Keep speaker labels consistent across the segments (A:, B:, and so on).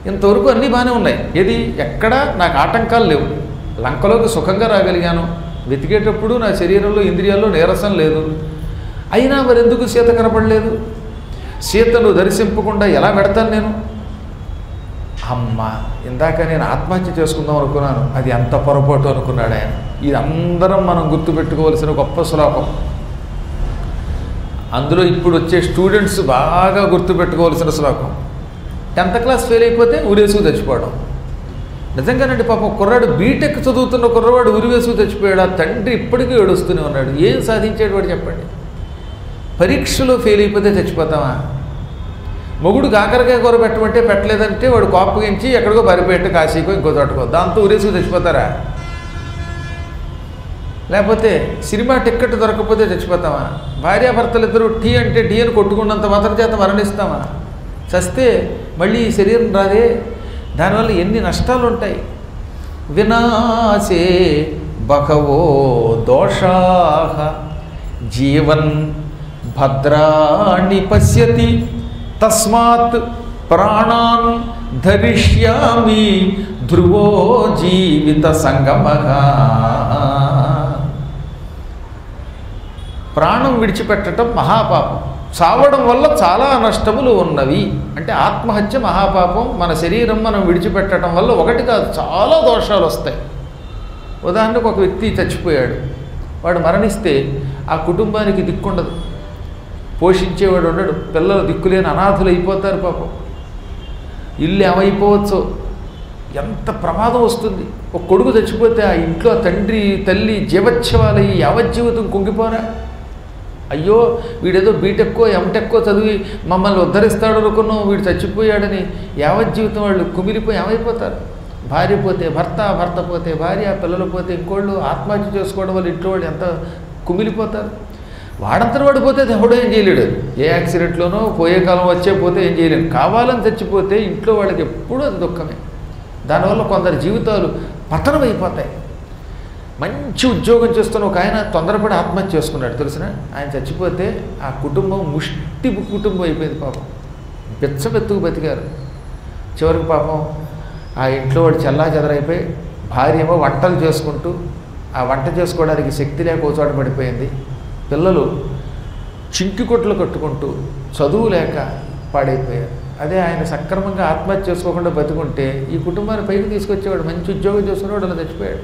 A: ఇంతవరకు అన్నీ బాగానే ఉన్నాయి ఏది ఎక్కడ నాకు ఆటంకాలు లేవు లంకలోకి సుఖంగా రాగలిగాను వెతికేటప్పుడు నా శరీరంలో ఇంద్రియాల్లో నీరసం లేదు అయినా మరెందుకు సీత కనపడలేదు సీతను దర్శింపకుండా ఎలా పెడతాను నేను అమ్మ ఇందాక నేను ఆత్మహత్య చేసుకుందాం అనుకున్నాను అది ఎంత పొరపాటు అనుకున్నాడు ఆయన ఇది అందరం మనం గుర్తుపెట్టుకోవాల్సిన గొప్ప శ్లోకం అందులో ఇప్పుడు వచ్చే స్టూడెంట్స్ బాగా గుర్తుపెట్టుకోవాల్సిన శ్లోకం టెన్త్ క్లాస్ ఫెయిల్ అయిపోతే ఉరేసుకు చచ్చిపోవడం నిజంగానండి పాపం కుర్రాడు బీటెక్ చదువుతున్న కుర్రవాడు ఉరివేసుకు చచ్చిపోయాడు ఆ తండ్రి ఇప్పటికీ ఏడుస్తూనే ఉన్నాడు ఏం సాధించాడు వాడు చెప్పండి పరీక్షలో ఫెయిల్ అయిపోతే చచ్చిపోతామా మొగుడు కాకరకాయ కూర పెట్టమంటే పెట్టలేదంటే వాడు కోపగించి ఎక్కడికో బరిపెట్టి కాశీకో ఇంకో చోటకో దాంతో ఉరేసుకు చచ్చిపోతారా లేకపోతే సినిమా టిక్కెట్ దొరకకపోతే చచ్చిపోతామా భార్యాభర్తలు ఇద్దరు టీ అంటే టీ అని కొట్టుకున్నంత మాత్రం చేత మరణిస్తామా చస్తే మళ్ళీ ఈ శరీరం రాదే దానివల్ల ఎన్ని నష్టాలు ఉంటాయి వినాశే బహవో దోషా జీవన్ భద్రాణి పశ్యతి తస్మాత్ ప్రాణాన్ ధరిష్యామి ధ్రువో జీవిత సంగమగా ప్రాణం విడిచిపెట్టడం మహాపాపం చావడం వల్ల చాలా నష్టములు ఉన్నవి అంటే ఆత్మహత్య మహాపాపం మన శరీరం మనం విడిచిపెట్టడం వల్ల ఒకటి కాదు చాలా దోషాలు వస్తాయి ఉదాహరణకు ఒక వ్యక్తి చచ్చిపోయాడు వాడు మరణిస్తే ఆ కుటుంబానికి దిక్కుండదు పోషించేవాడు ఉండడు పిల్లలు దిక్కులేని అనాథులు అయిపోతారు పాపం ఇల్లు ఏమైపోవచ్చో ఎంత ప్రమాదం వస్తుంది ఒక కొడుకు చచ్చిపోతే ఆ ఇంట్లో తండ్రి తల్లి జీవచ్ఛవాలయ్యి యావజ్జీవితం కుంగిపోరా అయ్యో వీడేదో బీటెక్కో ఎంటెక్కో చదివి మమ్మల్ని ఉద్ధరిస్తాడు అనుకున్నాం వీడు చచ్చిపోయాడని యావజ్జీవితం వాళ్ళు కుమిలిపోయి ఏమైపోతారు భార్య పోతే భర్త భర్త పోతే భార్య పిల్లలు పోతే ఇంకోళ్ళు ఆత్మహత్య చేసుకోవడం వల్ల ఇంట్లో వాళ్ళు ఎంత కుమిలిపోతారు వాడంతట వాడు పోతే ఎవడో ఏం చేయలేడు ఏ యాక్సిడెంట్లోనో పోయే కాలం వచ్చే పోతే ఏం చేయలేడు కావాలని చచ్చిపోతే ఇంట్లో వాళ్ళకి ఎప్పుడూ అది దుఃఖమే దానివల్ల కొందరి జీవితాలు పతనం అయిపోతాయి మంచి ఉద్యోగం చేస్తున్న ఒక ఆయన తొందరపడి ఆత్మహత్య చేసుకున్నాడు తెలిసిన ఆయన చచ్చిపోతే ఆ కుటుంబం ముష్టి కుటుంబం అయిపోయింది పాపం బెచ్చబెత్తుకు బతికారు చివరికి పాపం ఆ ఇంట్లో వాడు చల్లా చెదరైపోయి భార్య ఏమో వంటలు చేసుకుంటూ ఆ వంట చేసుకోవడానికి శక్తి లేక ఓ చోట పడిపోయింది పిల్లలు చింకి కొట్లు కట్టుకుంటూ చదువు లేక పాడైపోయారు అదే ఆయన సక్రమంగా ఆత్మహత్య చేసుకోకుండా బతుకుంటే ఈ కుటుంబాన్ని పైకి తీసుకొచ్చేవాడు మంచి ఉద్యోగం చేసుకునేవాడు అలా చచ్చిపోయాడు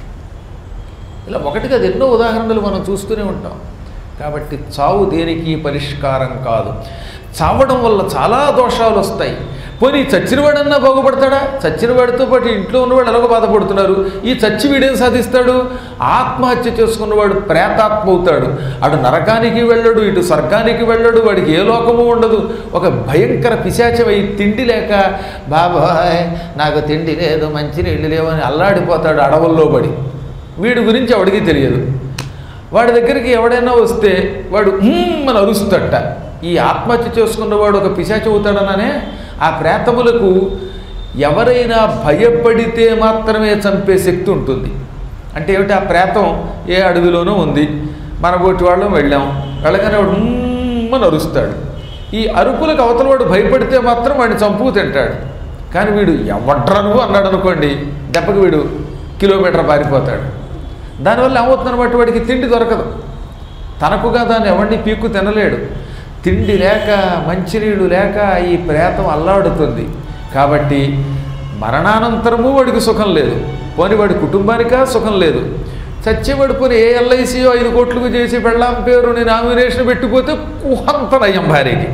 A: ఇలా ఒకటి కాదు ఎన్నో ఉదాహరణలు మనం చూస్తూనే ఉంటాం కాబట్టి చావు దేనికి పరిష్కారం కాదు చావడం వల్ల చాలా దోషాలు వస్తాయి పోనీ చచ్చినవాడన్నా బాగుపడతాడా చచ్చినవాడితో పాటు ఇంట్లో ఉన్నవాడు ఎలాగో బాధపడుతున్నారు ఈ చచ్చి వీడేం సాధిస్తాడు ఆత్మహత్య చేసుకున్నవాడు ప్రేతాత్మ అవుతాడు అటు నరకానికి వెళ్ళడు ఇటు స్వర్గానికి వెళ్ళడు వాడికి ఏ లోకము ఉండదు ఒక భయంకర పిశాచమై తిండి లేక బాబాయ్ నాకు తిండి లేదు మంచి నీళ్ళు లేవని అల్లాడిపోతాడు అడవుల్లో పడి వీడి గురించి ఎవడికి తెలియదు వాడి దగ్గరికి ఎవడైనా వస్తే వాడు "మ్మ్" అని అరుస్తట ఈ ఆత్మహత్య చేసుకున్నవాడు ఒక పిశాచి అవుతాడననే ఆ ప్రేతములకు ఎవరైనా భయపడితే మాత్రమే చంపే శక్తి ఉంటుంది అంటే ఏమిటి ఆ ప్రేతం ఏ అడవిలోనూ ఉంది మన బోటి వాళ్ళం వెళ్ళాం వెళ్ళగానే వాడు "మ్మ్" అని అరుస్తాడు ఈ అరుపులకు అవతల వాడు భయపడితే మాత్రం వాడిని చంపుకు తింటాడు కానీ వీడు ఎవడ్రా నువ్వు అన్నాడు అనుకోండి దెబ్బకి వీడు కిలోమీటర్ పారిపోతాడు దానివల్ల ఏమవుతుందన్నమాట వాడికి తిండి దొరకదు తనకుగా దాన్ని ఎవరిని పీక్కు తినలేడు తిండి లేక మంచినీళ్ళు లేక ఈ ప్రేతం అల్లాడుతుంది కాబట్టి మరణానంతరము వాడికి సుఖం లేదు పోని వాడి కుటుంబానికా సుఖం లేదు చచ్చేవాడు పోని ఏ ఎల్ఐసియో ఐదు కోట్లకు చేసి పెళ్ళాం పేరుని నామినేషన్ పెట్టిపోతే కుహంతనయ్యం భార్యకి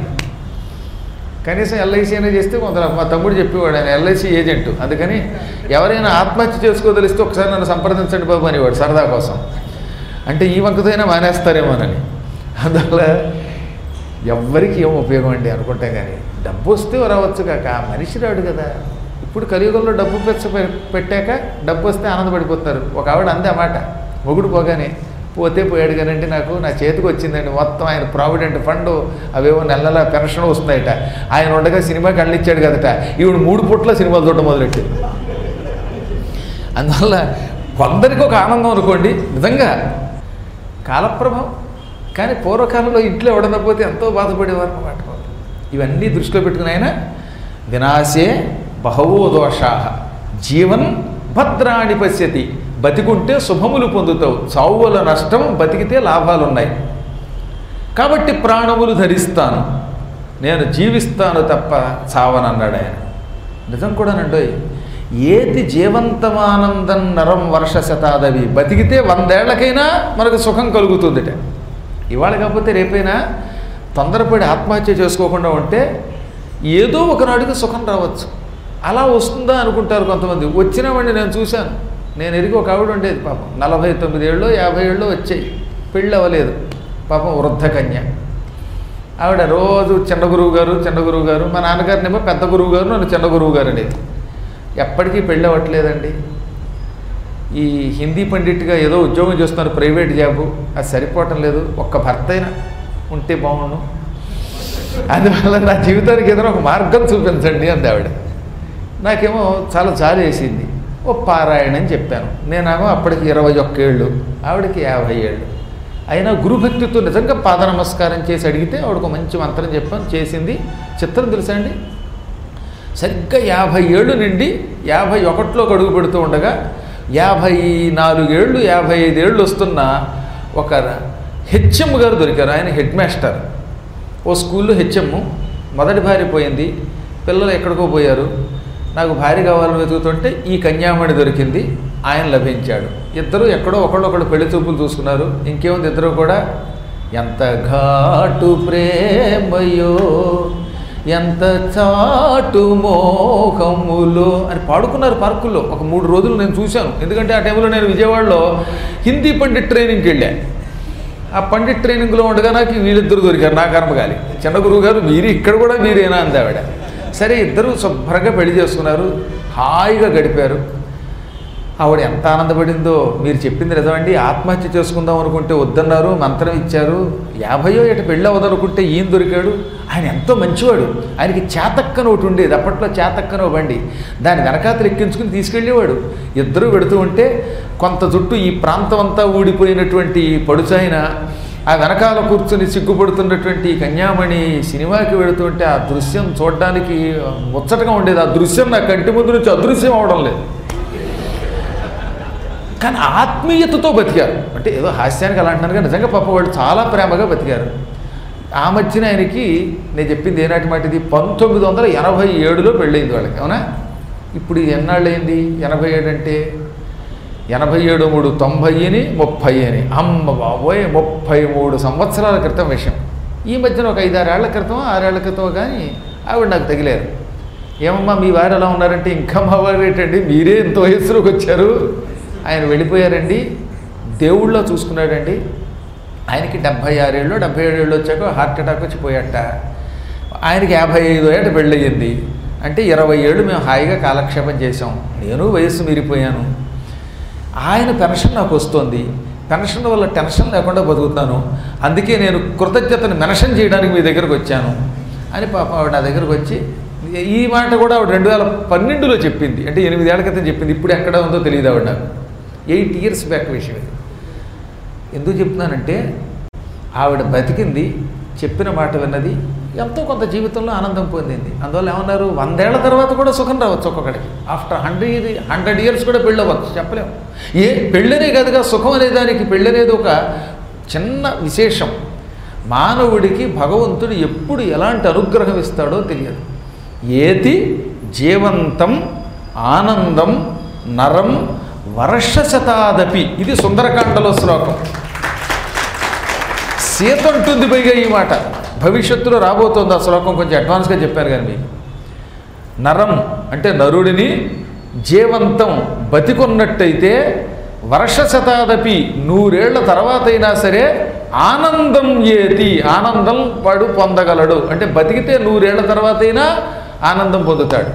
A: కనీసం ఎల్ఐసి అయినా చేస్తే కొంత మా తమ్ముడు చెప్పేవాడు ఆయన ఎల్ఐసి ఏజెంట్ అందుకని ఎవరైనా ఆత్మహత్య చేసుకోదలిస్తే ఒకసారి నన్ను సంప్రదించండి బాబు అనేవాడు సరదా కోసం అంటే ఈ వంకతో అయినా మానేస్తారేమోనని అందువల్ల ఎవ్వరికి ఏం ఉపయోగం అండి అనుకుంటాం కానీ డబ్బు వస్తే రావచ్చు కాక ఆ మనిషి రాడు కదా ఇప్పుడు కలియుగంలో డబ్బు పెచ్చ పెట్టాక డబ్బు వస్తే ఆనందపడిపోతారు ఒక ఆవిడ అందే మాట మొగుడు పోగానే పోతే పోయాడు కానండి నాకు నా చేతికి వచ్చిందండి మొత్తం ఆయన ప్రావిడెంట్ ఫండ్ అవేవో నెల నెల పెన్షన్ వస్తున్నాయట ఆయన ఉండగా సినిమాకి అళ్ళిచ్చాడు కదట ఈవిడ మూడు పుట్ల సినిమాలు చూడడం మొదలెట్టింది అందువల్ల కొందరికి ఒక ఆనందం అనుకోండి నిజంగా కాలప్రభావం కానీ పూర్వకాలంలో ఇంట్లో ఎవడన్నా పోతే ఎంతో బాధపడేవారు అన్నమాట ఇవన్నీ దృష్టిలో పెట్టుకుని ఆయన వినాశే బహవో దోషా జీవన్ భద్రాణి పశ్యతి బతికుంటే శుభములు పొందుతావు చావు వల్ల నష్టం బతికితే లాభాలున్నాయి కాబట్టి ప్రాణములు ధరిస్తాను నేను జీవిస్తాను తప్ప చావనన్నాడు ఆయన నిజం కూడానండోయ్ ఏది జీవంతమానందం నరం వర్ష శతాదవి బతికితే వందేళ్లకైనా మనకు సుఖం కలుగుతుందిట ఇవాళ కాకపోతే రేపైనా తొందరపడి ఆత్మహత్య చేసుకోకుండా ఉంటే ఏదో ఒకనాడికి సుఖం రావచ్చు అలా వస్తుందా అనుకుంటారు కొంతమంది వచ్చిన వాడిని నేను చూశాను నేను ఎరిగి ఒక ఆవిడ ఉండేది పాపం నలభై తొమ్మిది ఏళ్ళు యాభై ఏళ్ళు వచ్చాయి పెళ్ళి అవ్వలేదు పాపం వృద్ధ కన్య ఆవిడ రోజు చిన్న గురువు గారు చిన్న గురువు గారు మా నాన్నగారినేమో పెద్ద గురువు గారు నన్ను చిన్న గురువు గారు అనేది ఎప్పటికీ పెళ్ళి అవ్వట్లేదండి ఈ హిందీ పండిట్గా ఏదో ఉద్యోగం చేస్తున్నారు ప్రైవేట్ జాబు అది సరిపోవటం లేదు ఒక్క భర్త అయినా ఉంటే బాగుండు అందువల్ల నా జీవితానికి ఏదైనా ఒక మార్గం చూపించండి అంది ఆవిడ నాకేమో చాలా జాలి వేసింది ఓ పారాయణ అని చెప్పాను నేనేమో అప్పటికి ఇరవై ఒక్క ఏళ్ళు ఆవిడకి యాభై ఏళ్ళు అయినా గురుభక్తితో నిజంగా పాద నమస్కారం చేసి అడిగితే ఆవిడకు ఒక మంచి మంత్రం చెప్పాను చేసింది చిత్రం తెలుసా అండి సరిగ్గా యాభై ఏళ్ళు నిండి యాభై ఒకటిలోకి అడుగు పెడుతూ ఉండగా యాభై నాలుగేళ్ళు యాభై ఐదేళ్ళు వస్తున్న ఒక హెచ్ఎం గారు దొరికారు ఆయన హెడ్ మాస్టర్ ఓ స్కూల్లో హెచ్ఎం మొదటి భార్య పోయింది పిల్లలు ఎక్కడికో పోయారు నాకు భార్య కావాలని వెతుకుతుంటే ఈ కన్యామణి దొరికింది ఆయన లభించాడు ఇద్దరు ఎక్కడో ఒకళ్ళు ఒకళ్ళు పెళ్లి చూపులు చూసుకున్నారు ఇంకేముంది ఇద్దరు కూడా ఎంత ఘాటు ప్రేమయో ఎంత చాటు మోహములో అని పాడుకున్నారు పార్కుల్లో ఒక మూడు రోజులు నేను చూశాను ఎందుకంటే ఆ టైంలో నేను విజయవాడలో హిందీ పండిట్ ట్రైనింగ్కి వెళ్ళాను ఆ పండిట్ ట్రైనింగ్లో ఉండగా నాకు వీళ్ళిద్దరు దొరికారు నా కర్మగాలి చిన్న గురువు గారు మీరు ఇక్కడ కూడా మీరేనా అంది ఆవిడ సరే ఇద్దరు శుభ్రంగా పెళ్లి చేసుకున్నారు హాయిగా గడిపారు ఆవిడ ఎంత ఆనందపడిందో మీరు చెప్పింది నిజమండి ఆత్మహత్య చేసుకుందాం అనుకుంటే వద్దన్నారు మంత్రం ఇచ్చారు యాభయో ఏట పెళ్ళి అవ్వదనుకుంటే ఈయన దొరికాడు ఆయన ఎంతో మంచివాడు ఆయనకి చేతక్కన ఒకటి ఉండేది అప్పట్లో చేతక్కన ఓ బండి దాని వెనకాతలు ఎక్కించుకుని తీసుకెళ్ళేవాడు ఇద్దరు పెడుతూ ఉంటే కొంత జుట్టు ఈ ప్రాంతం అంతా ఊడిపోయినటువంటి పడుచాయన ఆ వెనకాల కూర్చుని సిగ్గుపడుతున్నటువంటి ఈ కన్యామణి సినిమాకి వెళుతుంటే ఆ దృశ్యం చూడడానికి ముచ్చటగా ఉండేది ఆ దృశ్యం నా కంటి ముందు నుంచి అదృశ్యం అవడం లేదు కానీ ఆత్మీయతతో బతికారు అంటే ఏదో హాస్యానికి అలా అంటున్నారు కానీ నిజంగా పాప వాళ్ళు చాలా ప్రేమగా బతికారు ఆ మధ్యన ఆయనకి నేను చెప్పింది ఏనాటి మాటిది పంతొమ్మిది వందల ఎనభై ఏడులో పెళ్ళయింది వాళ్ళకి అవునా ఇప్పుడు ఇది ఎన్నాళ్ళు అయింది ఎనభై ఏడు అంటే ఎనభై ఏడు మూడు తొంభై అని ముప్పై అని అమ్మ బాబోయ్ ముప్పై మూడు సంవత్సరాల క్రితం విషయం ఈ మధ్యన ఒక ఐదారేళ్ల క్రితం ఆరేళ్ల క్రితం కానీ ఆవిడ నాకు తగిలారు ఏమమ్మా మీ వారు ఎలా ఉన్నారంటే ఇంకా మా వారు ఏంటండి మీరే ఇంత వయసులోకి వచ్చారు ఆయన వెళ్ళిపోయారండి దేవుళ్ళో చూసుకున్నాడండి ఆయనకి డెబ్భై ఆరేళ్ళు డెబ్భై ఏడేళ్ళు వచ్చాక హార్ట్ అటాక్ వచ్చి పోయట ఆయనకి యాభై ఐదు ఏట పెళ్ళయింది అంటే ఇరవై ఏళ్ళు మేము హాయిగా కాలక్షేపం చేసాం నేను వయస్సు మీరిపోయాను ఆయన పెన్షన్ నాకు వస్తుంది పెన్షన్ వల్ల టెన్షన్ లేకుండా బతుకుతాను అందుకే నేను కృతజ్ఞతను మెన్షన్ చేయడానికి మీ దగ్గరకు వచ్చాను అని పాప ఆవిడ నా దగ్గరకు వచ్చి ఈ మాట కూడా ఆవిడ రెండు వేల పన్నెండులో చెప్పింది అంటే ఎనిమిదేళ్ల క్రితం చెప్పింది ఇప్పుడు ఎక్కడ ఉందో తెలియదు ఆవిడ నాకు ఎయిట్ ఇయర్స్ బ్యాక్ విషయం ఇది ఎందుకు చెప్తున్నానంటే ఆవిడ బతికింది చెప్పిన మాట విన్నది ఎంతో కొంత జీవితంలో ఆనందం పొందింది అందువల్ల ఏమన్నారు వందేళ్ల తర్వాత కూడా సుఖం రావచ్చు ఒక్కొక్కడికి ఆఫ్టర్ హండ్రెడ్ హండ్రెడ్ ఇయర్స్ కూడా పెళ్ళి అవ్వచ్చు చెప్పలేము ఏ పెళ్ళనే కాదుగా సుఖం అనే దానికి పెళ్ళనేది ఒక చిన్న విశేషం మానవుడికి భగవంతుడు ఎప్పుడు ఎలాంటి అనుగ్రహం ఇస్తాడో తెలియదు ఏతి జీవంతం ఆనందం నరం వర్ష శతాదపి ఇది సుందరకాండలో శ్లోకం సీత అంటుంది పైగా ఈ మాట భవిష్యత్తులో రాబోతోంది ఆ శ్లోకం కొంచెం అడ్వాన్స్గా చెప్పాను కానీ మీకు నరం అంటే నరుడిని జీవంతం బతికొన్నట్టయితే వర్ష శతాదపి నూరేళ్ల తర్వాత అయినా సరే ఆనందం ఏతి ఆనందం వాడు పొందగలడు అంటే బతికితే నూరేళ్ల తర్వాత అయినా ఆనందం పొందుతాడు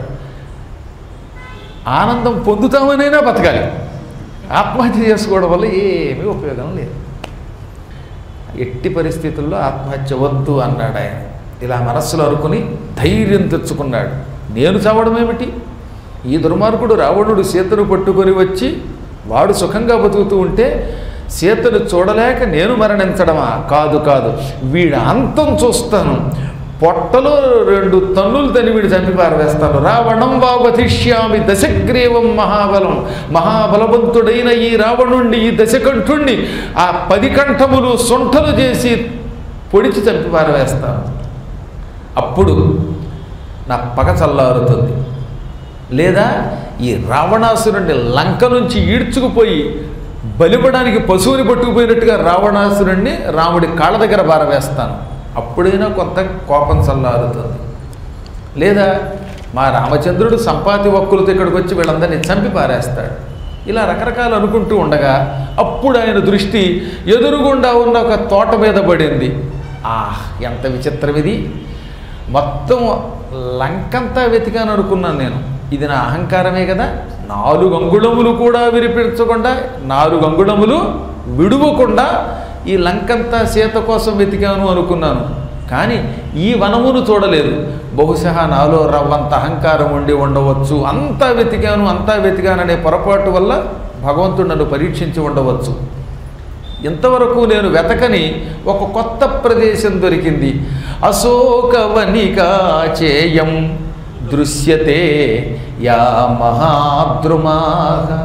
A: ఆనందం పొందుతామనైనా బతకాలి ఆత్మహత్య చేసుకోవడం వల్ల ఏమీ ఉపయోగం లేదు ఎట్టి పరిస్థితుల్లో ఆత్మహత్య వద్దు అన్నాడు ఆయన ఇలా మనస్సులో అనుకుని ధైర్యం తెచ్చుకున్నాడు నేను చావడం ఏమిటి ఈ దుర్మార్గుడు రావణుడు సీతను పట్టుకొని వచ్చి వాడు సుఖంగా బతుకుతూ ఉంటే సీతను చూడలేక నేను మరణించడమా కాదు కాదు వీడి అంతం చూస్తాను పొట్టలో రెండు తన్నులు తనివిడి చంపి పారవేస్తాను రావణం వావధిష్యామి దశగ్రీవం మహాబలం మహాబలవంతుడైన ఈ రావణుణ్ణి ఈ దశకంఠుణ్ణి ఆ పది కంఠములు సొంఠలు చేసి పొడిచి చంపి పారవేస్తాను అప్పుడు నా పగ చల్లారుతుంది లేదా ఈ రావణాసురుణ్ణి లంక నుంచి ఈడ్చుకుపోయి బలిపడానికి పశువుని పట్టుకుపోయినట్టుగా రావణాసురుణ్ణి రాముడి కాళ్ళ దగ్గర పారవేస్తాను అప్పుడైనా కొంత కోపం చల్లారుతుంది లేదా మా రామచంద్రుడు సంపాతి వక్కులతో ఇక్కడికి వచ్చి వీళ్ళందరినీ చంపి పారేస్తాడు ఇలా రకరకాలు అనుకుంటూ ఉండగా అప్పుడు ఆయన దృష్టి ఎదురుగుండా ఉన్న ఒక తోట మీద పడింది ఆహ్ ఎంత విచిత్రం ఇది మొత్తం లంకంతా వెతికాను అనుకున్నాను నేను ఇది నా అహంకారమే కదా నాలుగు అంగుళములు కూడా విరిపించకుండా నాలుగు అంగుళములు విడువకుండా ఈ లంకంతా సీత కోసం వెతికాను అనుకున్నాను కానీ ఈ వనమును చూడలేదు బహుశా నాలో రవ్వంత అహంకారం ఉండి ఉండవచ్చు అంతా వెతికాను అంతా వెతికాననే పొరపాటు వల్ల భగవంతుడు నన్ను పరీక్షించి ఉండవచ్చు ఇంతవరకు నేను వెతకని ఒక కొత్త ప్రదేశం దొరికింది అశోకవనికా చేయం దృశ్యతే యా మహాద్రుమాగ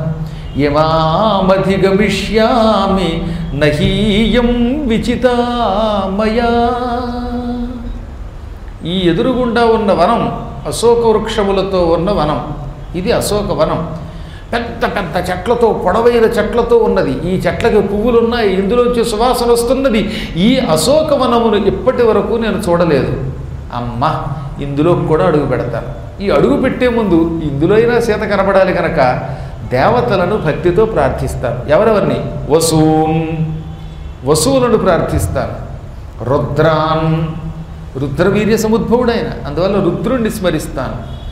A: యమామధిగమిష్యామి నహీయం విచితామయా ఈ ఎదురుగుండా ఉన్న వనం అశోక వృక్షములతో ఉన్న వనం ఇది అశోక వనం పెద్ద పెద్ద చెట్లతో పొడవైన చెట్లతో ఉన్నది ఈ చెట్లకి పువ్వులు ఉన్నాయి ఇందులోంచి సువాసన వస్తున్నది ఈ అశోక వనమును ఇప్పటి వరకు నేను చూడలేదు అమ్మ ఇందులో కూడా అడుగు పెడతాను ఈ అడుగు పెట్టే ముందు ఇందులో అయినా సీత కనబడాలి కనుక దేవతలను భక్తితో ప్రార్థిస్తాను ఎవరెవరిని వసూన్ వసువులను ప్రార్థిస్తాను రుద్రాన్ రుద్రవీర్య సముద్భవుడైన అందువల్ల రుద్రుణ్ణి స్మరిస్తాను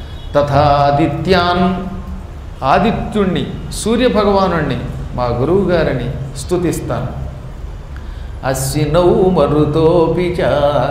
A: తథాదిత్యాన్ ఆదిత్యుణ్ణి సూర్యభగవానుణ్ణి మా గురువు గారిని స్తుతిస్తాను అశ్వినౌ మరుతోపి చ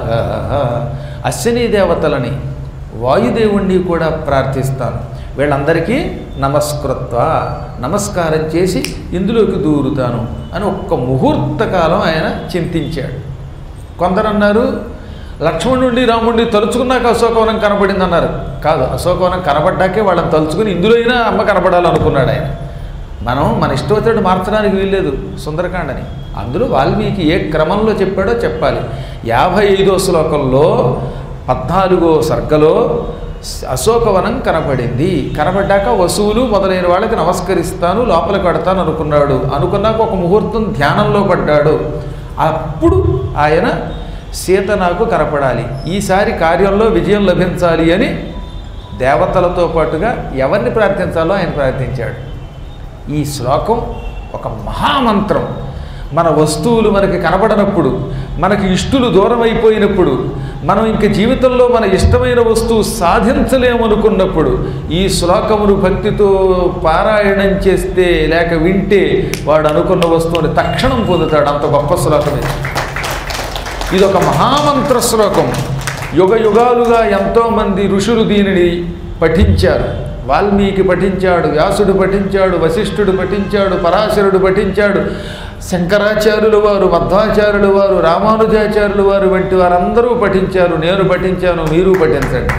A: అశ్విని దేవతలని వాయుదేవుణ్ణి కూడా ప్రార్థిస్తాను వీళ్ళందరికీ నమస్కృత్వ నమస్కారం చేసి ఇందులోకి దూరుతాను అని ఒక్క ముహూర్త కాలం ఆయన చింతించాడు కొందరు అన్నారు లక్ష్మణుడి రాముడిని తలుచుకున్నాక అశోకవనం కనపడింది అన్నారు కాదు అశోకవనం కనబడ్డాకే వాళ్ళని తలుచుకుని ఇందులో అయినా అమ్మ కనపడాలనుకున్నాడు ఆయన మనం మన ఇష్టం వచ్చినట్టు మార్చడానికి వీల్లేదు సుందరకాండని అందులో వాల్మీకి ఏ క్రమంలో చెప్పాడో చెప్పాలి యాభై ఐదో శ్లోకంలో పద్నాలుగో సర్గలో అశోకవనం కనపడింది కనబడ్డాక వసువులు మొదలైన వాళ్ళకి నమస్కరిస్తాను లోపలికి పడతాను అనుకున్నాడు అనుకున్నాక ఒక ముహూర్తం ధ్యానంలో పడ్డాడు అప్పుడు ఆయన సీత నాకు కనపడాలి ఈసారి కార్యంలో విజయం లభించాలి అని దేవతలతో పాటుగా ఎవరిని ప్రార్థించాలో ఆయన ప్రార్థించాడు ఈ శ్లోకం ఒక మహామంత్రం మన వస్తువులు మనకి కనబడనప్పుడు మనకి ఇష్టులు దూరం అయిపోయినప్పుడు మనం ఇంక జీవితంలో మన ఇష్టమైన వస్తువు సాధించలేమనుకున్నప్పుడు ఈ శ్లోకమును భక్తితో పారాయణం చేస్తే లేక వింటే వాడు అనుకున్న వస్తువుని తక్షణం పొందుతాడు అంత గొప్ప శ్లోకం ఇది ఇది ఒక మహామంత్ర శ్లోకం యుగ యుగాలుగా ఎంతోమంది ఋషులు దీనిని పఠించారు వాల్మీకి పఠించాడు వ్యాసుడు పఠించాడు వశిష్ఠుడు పఠించాడు పరాశరుడు పఠించాడు శంకరాచార్యులు వారు మధ్వాచార్యులు వారు రామానుజాచార్యులు వారు వంటి వారందరూ పఠించారు నేను పఠించాను మీరు పఠించండి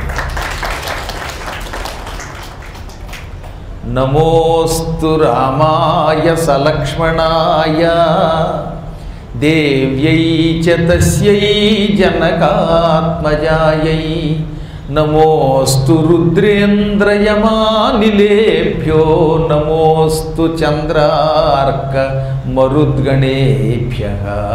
A: నమోస్తు రామాయ సలక్ష్మణాయ దేవ్యై చ తస్యై జనకాత్మజాయై నమోస్తు రుద్రేంద్రయమానిలేభ్యో నమోస్తు చంద్రార్క మరుద్గణేభ్య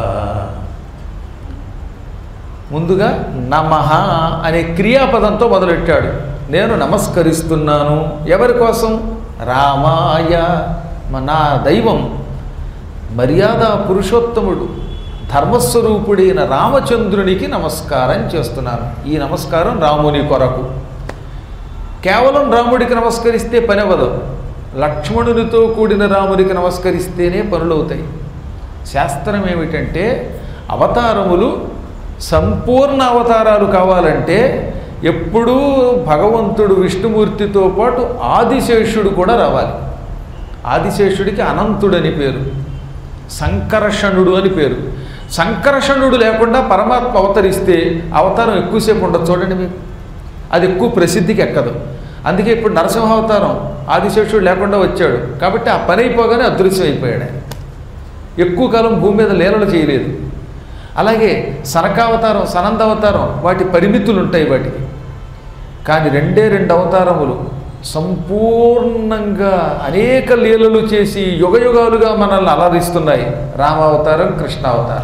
A: ముందుగా నమః అనే క్రియాపదంతో మొదలెట్టాడు నేను నమస్కరిస్తున్నాను ఎవరి కోసం రామాయ మ- నా దైవం మర్యాద పురుషోత్తముడు ధర్మస్వరూపుడైన రామచంద్రునికి నమస్కారం చేస్తున్నాను ఈ నమస్కారం రాముని కొరకు కేవలం రాముడికి నమస్కరిస్తే పని అవ్వదు లక్ష్మణునితో కూడిన రాముడికి నమస్కరిస్తేనే పనులవుతాయి శాస్త్రం ఏమిటంటే అవతారములు సంపూర్ణ అవతారాలు కావాలంటే ఎప్పుడూ భగవంతుడు విష్ణుమూర్తితో పాటు ఆదిశేషుడు కూడా రావాలి ఆదిశేషుడికి అనంతుడని పేరు సంకర్షణుడు అని పేరు సంకర్షణుడు లేకుండా పరమాత్మ అవతరిస్తే అవతారం ఎక్కువసేపు ఉండదు చూడండి మీరు అది ఎక్కువ ప్రసిద్ధికి ఎక్కదు అందుకే ఇప్పుడు నరసింహ అవతారం ఆదిశేషుడు లేకుండా వచ్చాడు కాబట్టి ఆ పని అయిపోగానే అదృశ్యం అయిపోయాడు ఆయన ఎక్కువ కాలం భూమి మీద లీలలు చేయలేదు అలాగే సనకావతారం సనంద అవతారం వాటి పరిమితులు ఉంటాయి వాటికి కానీ రెండే రెండు అవతారములు సంపూర్ణంగా అనేక లీలలు చేసి యుగయుగాలుగా మనల్ని అలరిస్తున్నాయి రామావతారం కృష్ణావతారం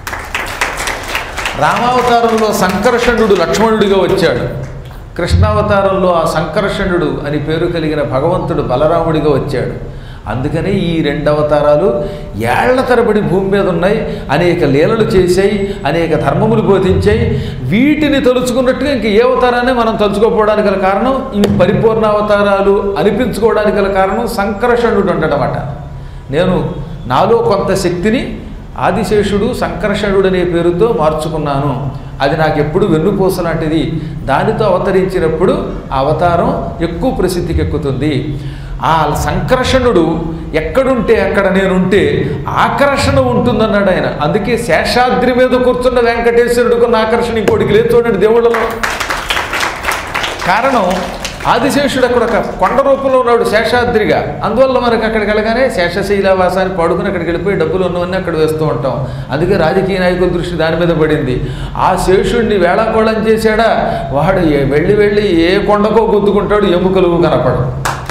A: రామావతారంలో సంకర్షణుడు లక్ష్మణుడిగా వచ్చాడు కృష్ణావతారంలో ఆ సంకర్షణుడు అని పేరు కలిగిన భగవంతుడు బలరాముడిగా వచ్చాడు అందుకనే ఈ రెండు అవతారాలు ఏళ్ల తరబడి భూమి మీద ఉన్నాయి అనేక లీలలు చేశాయి అనేక ధర్మములు బోధించాయి వీటిని తలుచుకున్నట్టుగా ఇంక ఏ అవతారాన్ని మనం తలుచుకోకపోవడానికి గల కారణం ఇవి పరిపూర్ణ అవతారాలు అనిపించుకోవడానికి గల కారణం సంకర్షణుడు ఉండటమట నేను నాలో కొంత శక్తిని ఆదిశేషుడు సంకర్షణుడు అనే పేరుతో మార్చుకున్నాను అది నాకు ఎప్పుడు వెన్నుపూస లాంటిది దానితో అవతరించినప్పుడు ఆ అవతారం ఎక్కువ ప్రసిద్ధికి ఎక్కుతుంది ఆ సంకర్షణుడు ఎక్కడుంటే అక్కడ నేనుంటే ఆకర్షణ ఉంటుందన్నాడు ఆయన అందుకే శేషాద్రి మీద కూర్చున్న వెంకటేశ్వరుడికి ఆకర్షణ ఇంకోటికి లేదు చూడండి దేవుళ్ళలో కారణం ఆదిశేషుడు అక్కడ ఒక కొండ రూపంలో ఉన్నాడు శేషాద్రిగా అందువల్ల మనకి అక్కడికి వెళ్ళగానే శేషశైలవాసాన్ని పడుకుని అక్కడికి వెళ్ళిపోయి డబ్బులు ఉన్నవన్నీ అక్కడ వేస్తూ ఉంటాం అందుకే రాజకీయ నాయకుల దృష్టి దాని మీద పడింది ఆ శేషుడిని వేళాకోళం చేశాడా వాడు ఏ- వెళ్ళి వెళ్ళి ఏ కొండకో గుద్దుకుంటాడు ఎముకలు కనపడు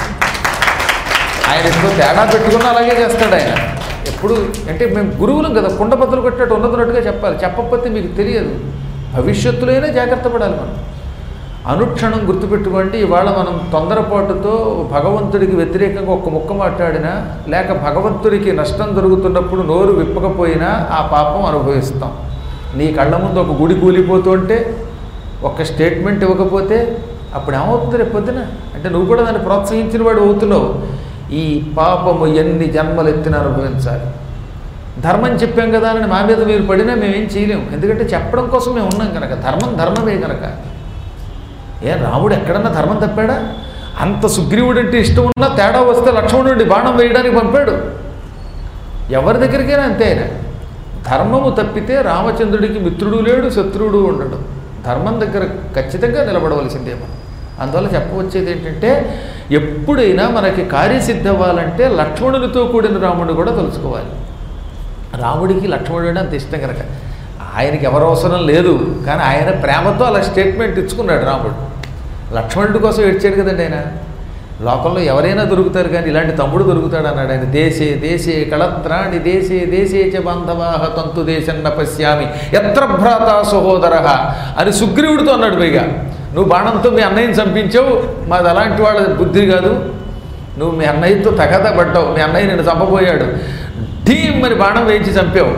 A: ఆయన ఎప్పుడు తేడా పెట్టుకున్నా అలాగే చేస్తాడు ఆయన ఎప్పుడు అంటే మేము గురువులం కదా కుండ బద్దలు కొట్టినట్టు ఉన్నదన్నట్టుగా చెప్పాలి చెప్పకపోతే మీకు తెలియదు భవిష్యత్తులోనే జాగ్రత్త పడాలి మనం అనుక్షణం గుర్తుపెట్టుకోండి ఇవాళ మనం తొందరపాటుతో భగవంతుడికి వ్యతిరేకంగా ఒక్క ముక్క మాట్లాడినా లేక భగవంతుడికి నష్టం జరుగుతున్నప్పుడు నోరు విప్పకపోయినా ఆ పాపం అనుభవిస్తాం నీ కళ్ళ ముందు ఒక గుడి కూలిపోతుంటే ఒక్క స్టేట్మెంట్ ఇవ్వకపోతే అప్పుడు ఏమవుతుంది రేపు పొద్దున అంటే నువ్వు కూడా దాన్ని ప్రోత్సహించిన వాడు అవుతున్నావు ఈ పాపము ఎన్ని జన్మలు ఎత్తిన అనుభవించాలి ధర్మం చెప్పాం కదా అని మా మీద మీరు పడినా మేమేం చేయలేము ఎందుకంటే చెప్పడం కోసం మేము ఉన్నాం కనుక ధర్మం ధర్మమే కనుక ఏ రాముడు ఎక్కడన్నా ధర్మం తప్పాడా అంత సుగ్రీవుడు అంటే ఇష్టం ఉన్నా తేడా వస్తే లక్ష్మణుడిని బాణం వేయడానికి పంపాడు ఎవరి దగ్గరికైనా అంతే ఆయన ధర్మము తప్పితే రామచంద్రుడికి మిత్రుడు లేడు శత్రువుడు ఉండడు ధర్మం దగ్గర ఖచ్చితంగా నిలబడవలసిందే మనం అందువల్ల చెప్పవచ్చేది ఏంటంటే ఎప్పుడైనా మనకి కార్యసిద్ధి అవ్వాలంటే లక్ష్మణునితో కూడిన రాముడిని కూడా తలుచుకోవాలి రాముడికి లక్ష్మణుడు అంత ఇష్టం కనుక ఆయనకి ఎవరు అవసరం లేదు కానీ ఆయన ప్రేమతో అలా స్టేట్మెంట్ ఇచ్చుకున్నాడు రాముడు లక్ష్మణుడి కోసం ఏడ్చాడు కదండి ఆయన లోకంలో ఎవరైనా దొరుకుతారు కానీ ఇలాంటి తమ్ముడు దొరుకుతాడు అన్నాడు ఆయన దేశే దేశే కళత్రాణి దేశే దేశే చ బాంధవాహ తంతు దేశన్న పశ్యామి ఎత్ర భ్రాత సహోదర అని సుగ్రీవుడితో అన్నాడు పైగా నువ్వు బాణంతో మీ అన్నయ్యని చంపించావు మాది అలాంటి వాళ్ళ బుద్ధి కాదు నువ్వు మీ అన్నయ్యతో తగద పడ్డావు మీ అన్నయ్య నిన్ను చంపబోయాడు ఢీమ్ అని బాణం వేయించి చంపావు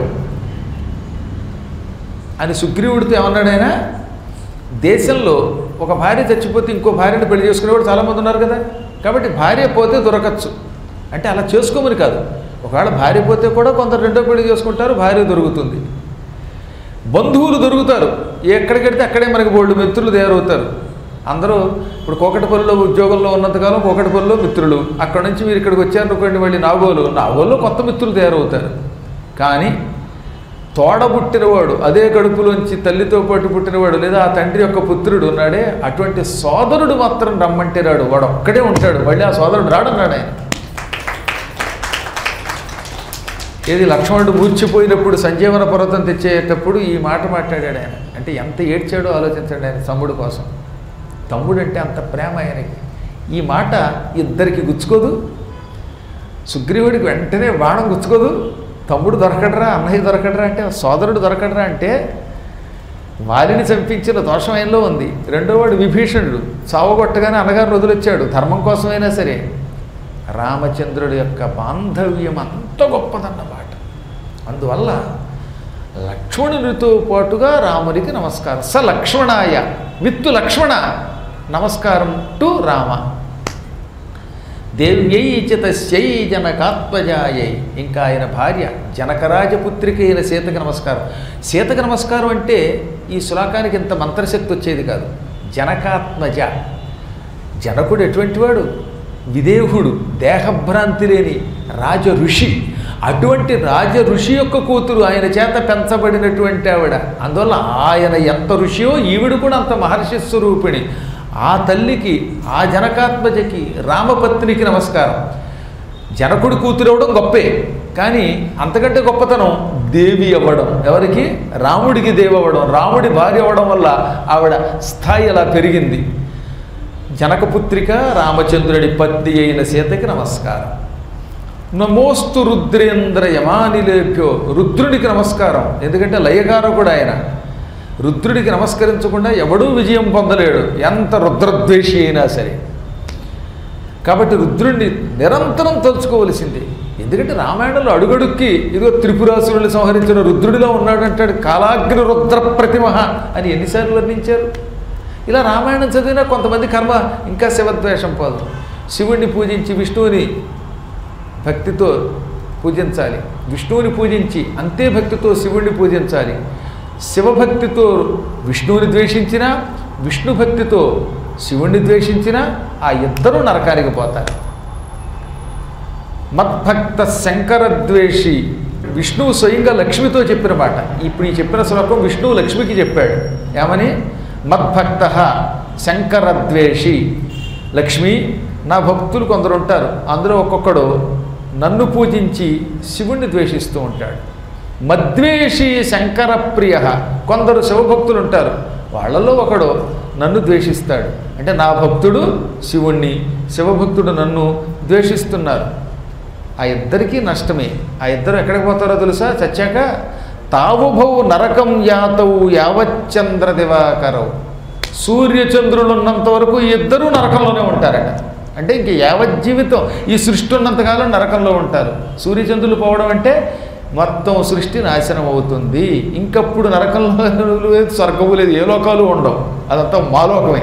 A: అని సుగ్రీవుడితో ఏమన్నాడు ఆయన దేశంలో ఒక భార్య చచ్చిపోతే ఇంకో భార్యను పెళ్లి చేసుకునేవాడు చాలామంది ఉన్నారు కదా కాబట్టి భార్య పోతే దొరకచ్చు అంటే అలా చేసుకోమని కాదు ఒకవేళ భార్య పోతే కూడా కొందరు రెండో పెళ్లి చేసుకుంటారు భార్య దొరుకుతుంది బంధువులు దొరుకుతారు ఎక్కడికెడితే అక్కడే మనకి బోల్డ్ మిత్రులు తయారవుతారు అందరూ ఇప్పుడు కోకటపల్లిలో ఉద్యోగంలో ఉన్నంతకాలం కోకటపల్లిలో మిత్రులు అక్కడ నుంచి మీరు ఇక్కడికి వచ్చారనుకోండి మళ్ళీ నాగోలు నాగోల్లో కొత్త మిత్రులు తయారవుతారు కానీ తోడబుట్టినవాడు అదే కడుపులోంచి తల్లితో పాటు పుట్టినవాడు లేదా ఆ తండ్రి యొక్క పుత్రుడు ఉన్నాడే అటువంటి సోదరుడు మాత్రం రమ్మంటే రాడు వాడు ఒక్కడే ఉంటాడు మళ్ళీ ఆ సోదరుడు రాడన్నాడు ఆయన ఏది లక్ష్మణుడు మూర్చిపోయినప్పుడు సంజీవన పర్వతం తెచ్చేటప్పుడు ఈ మాట మాట్లాడాడు ఆయన అంటే ఎంత ఏడ్చాడో ఆలోచించాడు ఆయన తమ్ముడు కోసం తమ్ముడు అంటే అంత ప్రేమ ఆయనకి ఈ మాట ఇద్దరికి గుచ్చుకోదు సుగ్రీవుడికి వెంటనే బాణం గుచ్చుకోదు తమ్ముడు దొరకడరా అన్నయ్య దొరకడరా అంటే సోదరుడు దొరకడరా అంటే వారిని చంపించిన దోషం ఆయనలో ఉంది రెండోవాడు విభీషణుడు చావగొట్టగానే అన్నగారిని వదిలొచ్చాడు ధర్మం కోసమైనా సరే రామచంద్రుడి యొక్క బాంధవ్యం అంత గొప్పదన్నమాట అందువల్ల లక్ష్మణునితో పాటుగా రామునికి నమస్కారం స లక్ష్మణాయ విత్తు లక్ష్మణ నమస్కారం టు రామ దేవ్యై చ తస్యై జనకాత్మజాయై ఇంకా ఆయన భార్య జనకరాజపుత్రిక అయిన సీతకి నమస్కారం సీతకి నమస్కారం అంటే ఈ శ్లోకానికి ఇంత మంత్రశక్తి వచ్చేది కాదు జనకాత్మజ జనకుడు ఎటువంటి వాడు విదేహుడు దేహభ్రాంతి లేని రాజ ఋషి అటువంటి రాజ ఋషి యొక్క కూతురు ఆయన చేత పెంచబడినటువంటి ఆవిడ అందువల్ల ఆయన ఎంత ఋషియో ఈవిడ కూడా అంత మహర్షి స్వరూపిణి ఆ తల్లికి ఆ జనకాత్మజకి రామపత్నికి నమస్కారం జనకుడి కూతురు అవ్వడం గొప్పే కానీ అంతకంటే గొప్పతనం దేవి అవ్వడం ఎవరికి రాముడికి దేవి అవ్వడం రాముడి భార్య అవ్వడం వల్ల ఆవిడ స్థాయి అలా పెరిగింది జనకపుత్రిక రామచంద్రుడి పత్ని అయిన సీతకి నమస్కారం నమోస్తు రుద్రేంద్ర యమానిలేభ్యో రుద్రుడికి నమస్కారం ఎందుకంటే లయకారకుడు ఆయన రుద్రుడికి నమస్కరించకుండా ఎవడూ విజయం పొందలేడు ఎంత రుద్రద్వేషి అయినా సరే కాబట్టి రుద్రుడిని నిరంతరం తలుచుకోవలసింది ఎందుకంటే రామాయణంలో అడుగడుక్కి ఇదిగో త్రిపురాసురుని సంహరించిన రుద్రుడిలో ఉన్నాడంటాడు కాలాగ్ని రుద్ర ప్రతిమ అని ఎన్నిసార్లు వర్ణించారు ఇలా రామాయణం చదివినా కొంతమంది కర్మ ఇంకా శివద్వేషం పోదు శివుణ్ణి పూజించి విష్ణువుని భక్తితో పూజించాలి విష్ణువుని పూజించి అంతే భక్తితో శివుణ్ణి పూజించాలి శివభక్తితో విష్ణువుని ద్వేషించినా విష్ణు భక్తితో శివుణ్ణి ద్వేషించినా ఆ ఇద్దరూ నరకానికి పోతారు మద్భక్త శంకర ద్వేషి విష్ణువు స్వయంగా లక్ష్మితో చెప్పిన మాట ఇప్పుడు ఈ చెప్పిన శ్లోకం విష్ణువు లక్ష్మికి చెప్పాడు ఏమని మద్భక్త శంకర ద్వేషి లక్ష్మి నా భక్తులు కొందరు ఉంటారు అందులో ఒక్కొక్కడు నన్ను పూజించి శివుణ్ణి ద్వేషిస్తూ ఉంటాడు మద్వేషి శంకర ప్రియ కొందరు శివభక్తులు ఉంటారు వాళ్ళలో ఒకడు నన్ను ద్వేషిస్తాడు అంటే నా భక్తుడు శివుణ్ణి శివభక్తుడు నన్ను ద్వేషిస్తున్నారు ఆ ఇద్దరికీ నష్టమే ఆ ఇద్దరు ఎక్కడికి పోతారో తెలుసా చచ్చాక తావుభౌ నరకం యాతవు యావచ్చంద్ర దివాకరవు సూర్యచంద్రులు ఉన్నంత వరకు ఈ ఇద్దరూ నరకంలోనే ఉంటారట అంటే ఇంక యావజ్జీవితం ఈ సృష్టి ఉన్నంతకాలం నరకంలో ఉంటారు సూర్యచంద్రులు పోవడం అంటే మొత్తం సృష్టి నాశనం అవుతుంది ఇంకప్పుడు నరకంలో లేదు స్వర్గము లేదు ఏ లోకాలు ఉండవు అదంతా మాలోకమే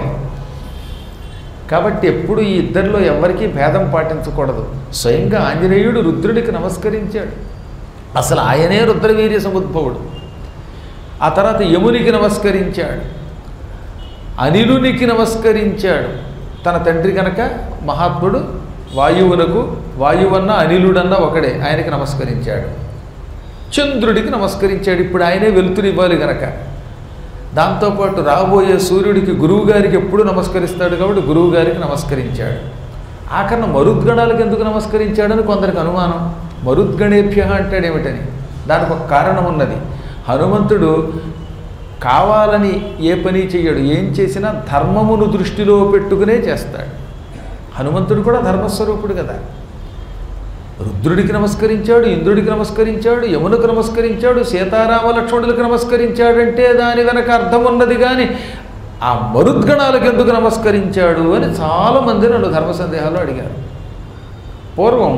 A: కాబట్టి ఎప్పుడు ఈ ఇద్దరిలో ఎవరికీ భేదం పాటించకూడదు స్వయంగా ఆంజనేయుడు రుద్రుడికి నమస్కరించాడు అసలు ఆయనే రుద్రవీర్య సముద్భవుడు ఆ తర్వాత యమునికి నమస్కరించాడు అనిలునికి నమస్కరించాడు తన తండ్రి కనుక మహాత్ముడు వాయువునకు వాయువన్న అనిలుడన్న ఒకడే ఆయనకి నమస్కరించాడు చంద్రుడికి నమస్కరించాడు ఇప్పుడు ఆయనే వెలుతురు ఇవ్వాలి గనక దాంతోపాటు రాబోయే సూర్యుడికి గురువు గారికి ఎప్పుడు నమస్కరిస్తాడు కాబట్టి గురువు గారికి నమస్కరించాడు ఆఖరణ మరుద్గణాలకు ఎందుకు నమస్కరించాడని కొందరికి అనుమానం మరుద్గణేభ్య అంటాడేమిటని దానికి ఒక కారణం ఉన్నది హనుమంతుడు కావాలని ఏ పని చెయ్యడు ఏం చేసినా ధర్మమును దృష్టిలో పెట్టుకునే చేస్తాడు హనుమంతుడు కూడా ధర్మస్వరూపుడు కదా రుద్రుడికి నమస్కరించాడు ఇంద్రుడికి నమస్కరించాడు యమునకు నమస్కరించాడు సీతారామ లక్ష్మణులకు నమస్కరించాడంటే దాని వెనక అర్థం ఉన్నది కానీ ఆ మరుద్గణాలకు ఎందుకు నమస్కరించాడు అని చాలామంది నన్ను ధర్మ సందేహాలు అడిగారు పూర్వం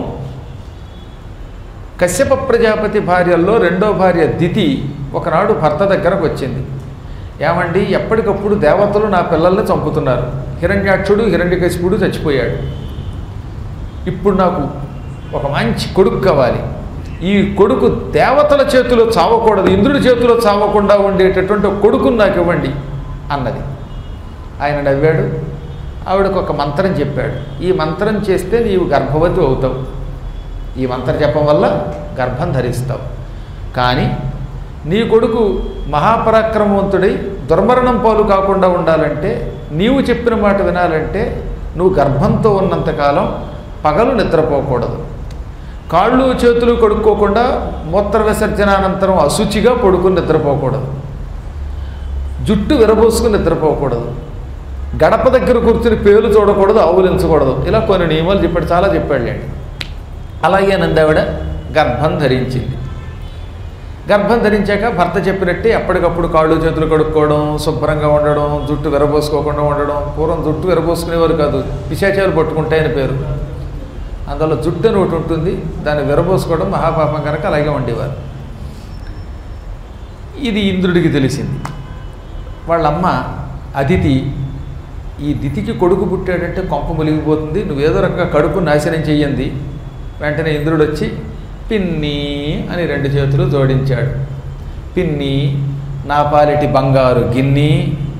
A: కశ్యప ప్రజాపతి భార్యల్లో రెండో భార్య దితి ఒకనాడు భర్త దగ్గరకు వచ్చింది ఏమండి ఎప్పటికప్పుడు దేవతలు నా పిల్లల్ని చంపుతున్నారు హిరణ్యాక్షుడు హిరణ్యకశిపుడు చచ్చిపోయాడు ఇప్పుడు నాకు ఒక మంచి కొడుకు కావాలి ఈ కొడుకు దేవతల చేతిలో చావకూడదు ఇంద్రుడి చేతిలో చావకుండా ఉండేటటువంటి ఒక కొడుకుని నాకు ఇవ్వండి అన్నది ఆయన నవ్వాడు ఆవిడకు ఒక మంత్రం చెప్పాడు ఈ మంత్రం చేస్తే నీవు గర్భవతి అవుతావు ఈ మంత్రం చెప్పడం వల్ల గర్భం ధరిస్తావు కానీ నీ కొడుకు మహాపరాక్రమవంతుడై దుర్మరణం పాలు కాకుండా ఉండాలంటే నీవు చెప్పిన మాట వినాలంటే నువ్వు గర్భంతో ఉన్నంతకాలం పగలు నిద్రపోకూడదు కాళ్ళు చేతులు కడుక్కోకుండా మూత్ర విసర్జనానంతరం అశుచిగా పడుకుని నిద్రపోకూడదు జుట్టు విరబోసుకుని నిద్రపోకూడదు గడప దగ్గర కూర్చుని పేలు చూడకూడదు ఆవులించకూడదు ఇలా కొన్ని నియమాలు చెప్పాడు చాలా చెప్పాడులేండి అలాగే నందావిడ గర్భం ధరించింది గర్భం ధరించాక భర్త చెప్పినట్టే ఎప్పటికప్పుడు కాళ్ళు చేతులు కడుక్కోవడం శుభ్రంగా ఉండడం జుట్టు విరబోసుకోకుండా ఉండడం పూర్వం జుట్టు విరబోసుకునేవారు కాదు పిశాచాలు పట్టుకుంటాయని పేరు అందులో జుట్టు అని ఒకటి ఉంటుంది దాన్ని విరబోసుకోవడం మహాపాపం కనుక అలాగే ఉండేవారు ఇది ఇంద్రుడికి తెలిసింది వాళ్ళమ్మ అదితి ఈ దితికి కొడుకు పుట్టాడంటే కొంప ములిగిపోతుంది నువ్వేదో రకంగా కడుపు నాశనం చెయ్యింది వెంటనే ఇంద్రుడు వచ్చి పిన్ని అని రెండు చేతులు జోడించాడు పిన్ని నా పాలిటి బంగారు గిన్ని